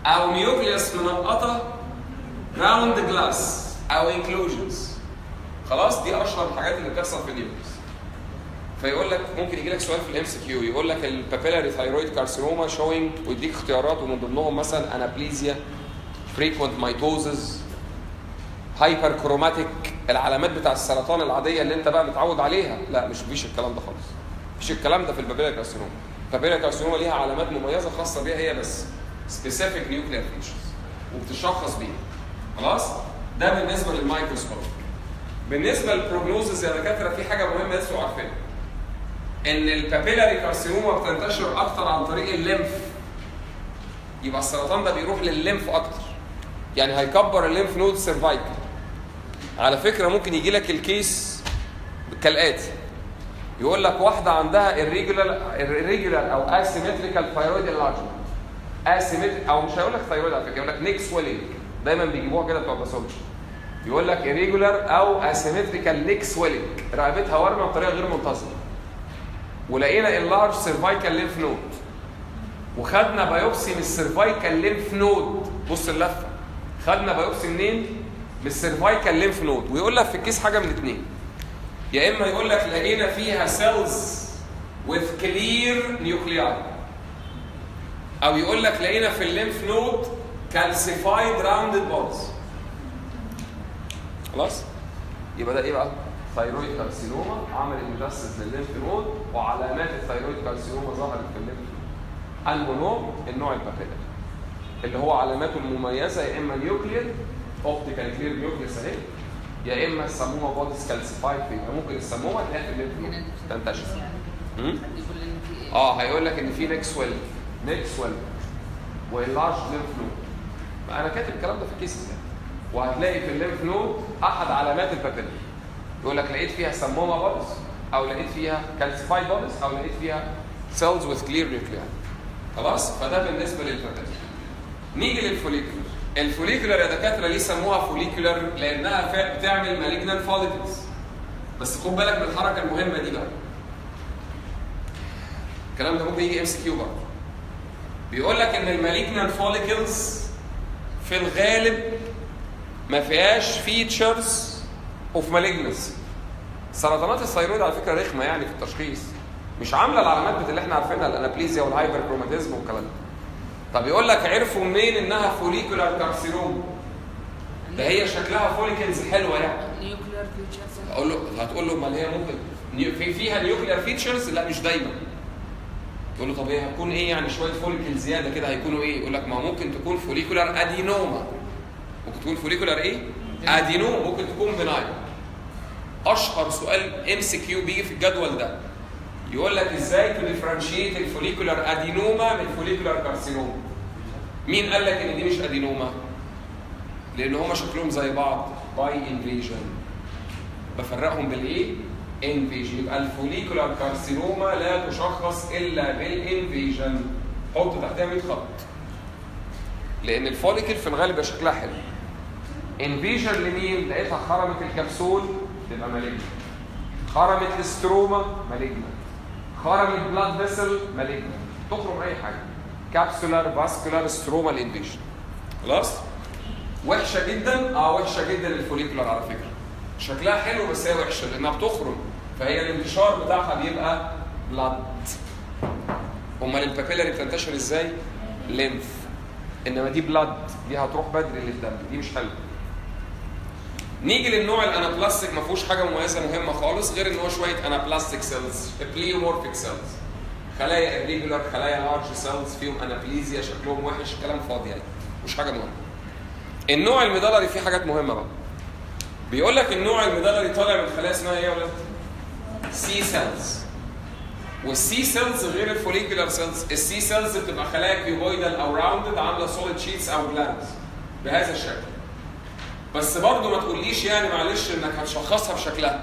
او نيوكليوس منقطه راوند جلاس او انكلوجنز خلاص دي اشهر الحاجات اللي بتحصل في النيوكليوس فيقول لك ممكن يجي لك سؤال في الام سي كيو يقول لك البابيلاري ثايرويد كارسينوما شوينج ويديك اختيارات ومن ضمنهم مثلا انابليزيا فريكوينت مايتوزز هايبر كروماتيك العلامات بتاع السرطان العاديه اللي انت بقى متعود عليها لا مش فيش الكلام ده خالص مفيش الكلام ده في البابيلاري كارسينوما البابيلاري كارسينوما ليها علامات مميزه خاصه بيها هي بس سبيسيفيك نيوكلير فيتشرز وبتشخص بيها خلاص ده بالنسبه للمايكروسكوب بالنسبه للبروجنوزز يا دكاتره في حاجه مهمه لازم عارفينها ان البابيلاري كارسينوما بتنتشر اكتر عن طريق الليمف يبقى السرطان ده بيروح للليمف اكتر يعني هيكبر الليمف نود سيرفايكل على فكره ممكن يجي لك الكيس كالاتي يقول لك واحده عندها irregular irregular او asymmetrical thyroid enlargement asymmetric او مش هيقول لك ثايرويد على فكره يقول لك نيك سويلنج دايما بيجيبوها كده بتوع باثولوجي يقول لك irregular او asymmetrical نيك سويلنج رقبتها ورمه بطريقه غير منتظمه ولقينا اللارج سيرفايكال ليمف نود وخدنا بايوبسي من السيرفايكال ليمف نود بص اللفه خدنا بايوبسي منين؟ من السيرفايكال ليمف نود ويقول لك في الكيس حاجه من اثنين يا اما يقول لك لقينا فيها سيلز with clear nuclei او يقول لك لقينا في الليمف نود calcified rounded balls خلاص يبقى ده ايه بقى ثايرويد كارسينوما عمل ميتاسيس للليمف نود وعلامات الثايرويد كارسينوما ظهرت في الليمف نود انه نوع النوع البابيلاري اللي هو علاماته المميزه يا اما نيوكلير اوبتيكال كلير نيوكليس اهي يا اما السمومه بوديز كالسيفايد فيبقى ممكن السمومه تلاقيها في الليمف نود تنتشر مم؟ حد يقول ان في ايه اه هيقول لك ان في نيك سويل نيك سويل واللارج ليمف نود انا كاتب الكلام ده في كيسز يعني وهتلاقي في الليمف نود احد علامات البابيلا يقول لك لقيت فيها سمومه بودز او لقيت فيها كالسيفايد بودز او لقيت فيها سيلز وذ كلير نيوكليا خلاص فده بالنسبه للبابيلا نيجي للفوليكولر الفوليكولر يا دكاتره ليه سموها فوليكولر لانها فا- بتعمل مالجنان فوليكلز بس خد بالك من الحركه المهمه دي بقى الكلام ده ممكن يجي ام سي كيو برضه بيقول لك ان المالجنان فوليكلز في الغالب ما فيهاش فيتشرز اوف مالجنسي سرطانات الثيرويد على فكره رخمه يعني في التشخيص مش عامله العلامات اللي احنا عارفينها الانابليزيا والهايبر كروماتيزم والكلام ده طب يقول لك عرفوا منين انها فوليكولار كارسينوم ده هي شكلها فوليكلز حلوه يعني نيوكلير فيوتشرز اقول له هتقول له امال هي ممكن نيو- في فيها نيوكلير فيتشرز لا مش دايما تقول له طب هي هتكون ايه يعني شويه فوليكل زياده كده هيكونوا ايه يقول لك ما هو ممكن تكون فوليكولار ادينوما ممكن تكون فوليكولار ايه ادينوما ممكن تكون بناين اشهر سؤال ام سي كيو بيجي في الجدول ده يقول لك ازاي تديفرنشيت الفوليكولار ادينوما من الفوليكولار كارسينوما مين قال لك ان دي مش ادينوما لان هما شكلهم زي بعض باي انفيجن بفرقهم بالايه انفيجن يبقى الفوليكولار كارسينوما لا تشخص الا بالانفيجن حط تحتها 100 خط لان الفوليكل في الغالب بيبقى شكلها حلو انفيجن لمين لقيتها خرمت الكبسول تبقى مالجنت خرمت الاستروما مالجنت خرمت بلاد فيسل مالجنت تخرم اي حاجه كابسولار فاسكولار ستروما الانفيجن خلاص وحشه جدا اه وحشه جدا الفوليكولار على فكره شكلها حلو بس هي وحشه لانها بتخرم فهي الانتشار بتاعها بيبقى بلاد امال البابيلاري بتنتشر ازاي ليمف انما دي بلاد دي هتروح بدري للدم دي مش حلوه نيجي للنوع الانابلاستيك ما فيهوش حاجه مميزه مهمه خالص غير ان هو شويه انابلاستيك سيلز بليومورفيك سيلز خلايا الريجولار خلايا لارج سيلز فيهم انابليزيا شكلهم وحش كلام فاضي يعني مش حاجه مهمه النوع الميدالري فيه حاجات مهمه بقى بيقول لك النوع الميدالري طالع من خلايا اسمها ايه يا ولاد سي سيلز والسي سيلز غير الفوليكولار سيلز السي سيلز بتبقى خلايا كيوبويدال او راوندد عامله سوليد شيتس او جلاندز بهذا الشكل بس برضه ما تقوليش يعني معلش انك هتشخصها بشكلها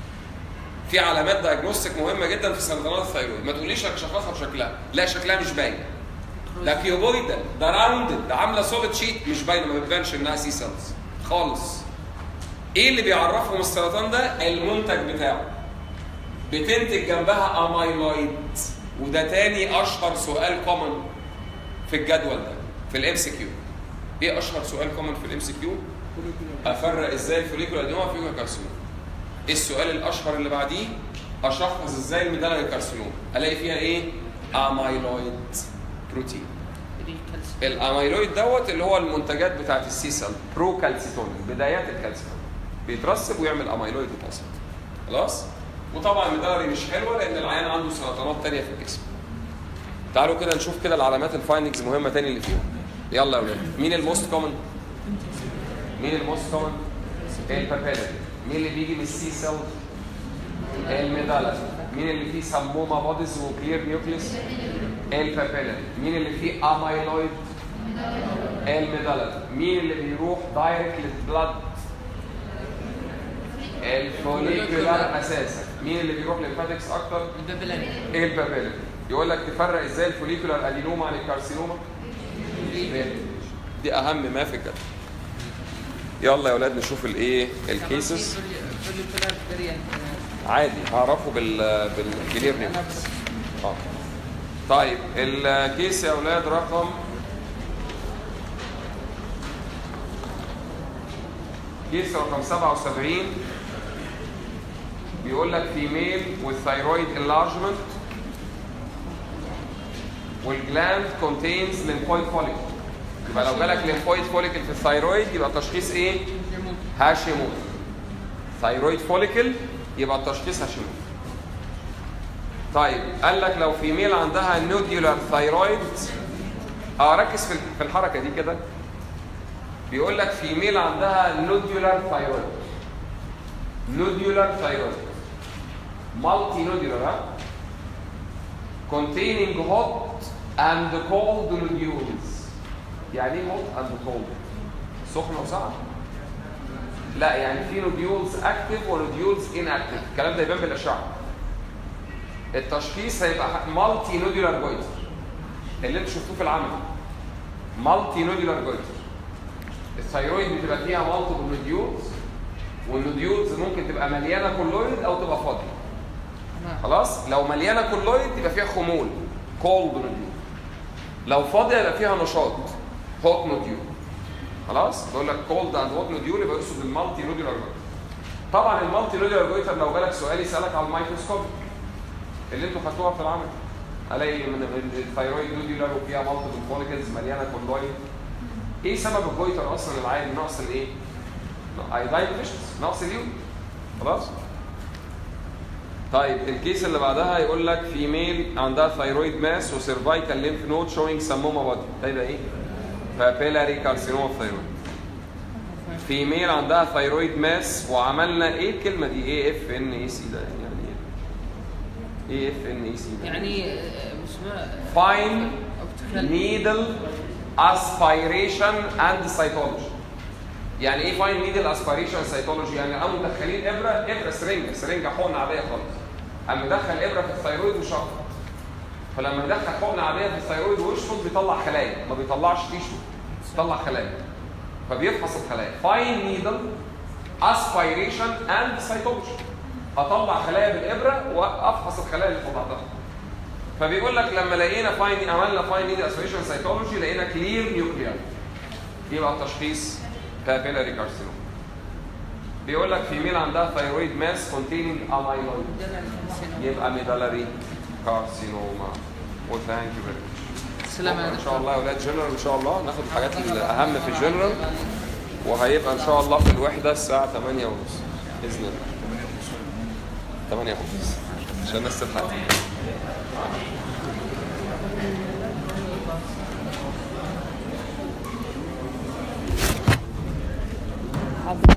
في علامات دايجنوستيك مهمه جدا في سرطانات الثيرويد ما تقوليش انك تشخصها بشكلها لا شكلها مش باين ده كيوبويدال ده راوندد ده عامله سوليد شيت مش باينه ما بتبانش انها سي سيلز خالص ايه اللي بيعرفهم السرطان ده المنتج بتاعه بتنتج جنبها امايلويد وده تاني اشهر سؤال كومن في الجدول ده في الام سي كيو ايه اشهر سؤال كومن في الام سي كيو افرق ازاي الفوليكولار ادينوما في كارسينوما ايه السؤال الاشهر اللي بعديه اشخص ازاي الميدالري كارسينوما الاقي فيها ايه امايلويد بروتين الاميلويد دوت اللي هو المنتجات بتاعت السي سيل برو كالسيتون بدايات الكالسيتون بيترسب ويعمل اميلويد ديبوزيت خلاص وطبعا الميدالري مش حلوه لان العيان عنده سرطانات تانية في الجسم تعالوا كده نشوف كده العلامات الفايندنجز مهمه تاني اللي فيهم يلا يا ولاد مين الموست كومن مين الموست كومن البابيلاري مين اللي بيجي من السي سيل الميدالري مين اللي فيه سموما بوديز وكلير نيوكليس البابيلاري مين اللي فيه اميلويد الميدالري مين اللي بيروح دايركت للبلد الفوليكولار اساسا مين اللي بيروح للفاتكس اكتر البابلاني ايه البابيلاري يقول لك تفرق ازاي الفوليكولار ادينوما عن الكارسينوما دي اهم ما في الجدول يلا يا اولاد نشوف الايه الكيسز عادي هعرفه بال بالكلير نيوكليس اه طيب الكيس يا اولاد رقم كيس رقم 77 بيقول لك فيميل with thyroid enlargement والجلاند contains lymphoid follicle يبقى لو جالك lymphoid follicle في الثايرويد يبقى تشخيص ايه؟ هاشيموت ثايرويد فوليكل يبقى التشخيص هاشيموت طيب قال لك لو فيميل عندها نوديولار ثايرويد اه ركز في في الحركه دي كده بيقول لك فيميل عندها نوديولار ثايرويد نوديولار ثايرويد مالتي نوديولار ها containing hot and cold nodules يعني ايه hot and cold سخنه وساقعه لا يعني في نوديولز اكتف ونوديولز ان اكتف الكلام ده يبان بالاشعه التشخيص هيبقى مالتي نوديولار جويتر اللي انتوا شفتوه في العمل مالتي نوديولار جويتر الثيرويد بتبقى فيها مالتيبل نوديولز والنوديولز ممكن تبقى مليانه كولويد او تبقى فاضيه خلاص لو مليانه كولويد يبقى فيها خمول كولد نوديول لو فاضيه يبقى فيها نشاط هوت نوديول خلاص بقول لك كولد اند هوت نوديول يبقى يقصد المالتي نوديولار جويتر طبعا المالتي نوديولار جويتر لو جالك سؤال يسالك على الميكروسكوب اللي انتوا خدتوها في العمل الاقي من الثيرويد نوديولار وفيها مالتيبل فوليكلز مليانه كولويد ايه سبب الجويتر اصلا العادي نقص الايه؟ ايوداين فيشنس نقص اليود خلاص طيب الكيس اللي بعدها يقول لك فيميل عندها ثايرويد ماس وسيرفايكال ليمف نود شوينج سموما بادي ده يبقى ايه؟ بابيلاري كارسينوما اوف ثايرويد فيميل عندها ثايرويد ماس وعملنا ايه الكلمه دي ايه اف ان اي سي ده يعني ايه؟ ايه اف ان اي سي ده؟ يعني مش ما فاين أوبتيكال. نيدل اسبيريشن اند سيتولوجي يعني ايه فاين نيدل اسبيريشن سيتولوجي يعني قاموا مدخلين ابره ابره سرنجه سرنجه حقنه عاديه خالص قام مدخل ابره في الثيرويد وشفط فلما يدخل حقنه عاديه في الثيرويد ويشفط بيطلع خلايا ما بيطلعش تيشو بيطلع خلايا فبيفحص الخلايا فاين نيدل اسبيريشن اند سيتولوجي اطلع خلايا بالابره وافحص الخلايا اللي طلعتها فبيقول لك لما لقينا فاين عملنا فاين نيد اسوشيشن سيتولوجي لقينا كلير نيوكليار يبقى التشخيص بابيلاري كارسينوم بيقول لك فيميل عندها ثايرويد ماس كونتيننج امايلويد يبقى ميدالاري كارسينوما وثانك يو فيري سلام يا ان شاء دكتور الله يا اولاد جنرال ان شاء الله ناخد الحاجات الاهم في الجنرال وهيبقى ان شاء الله في الوحده الساعه 8 ونص باذن الله 8 ونص عشان الناس تلحق حاضر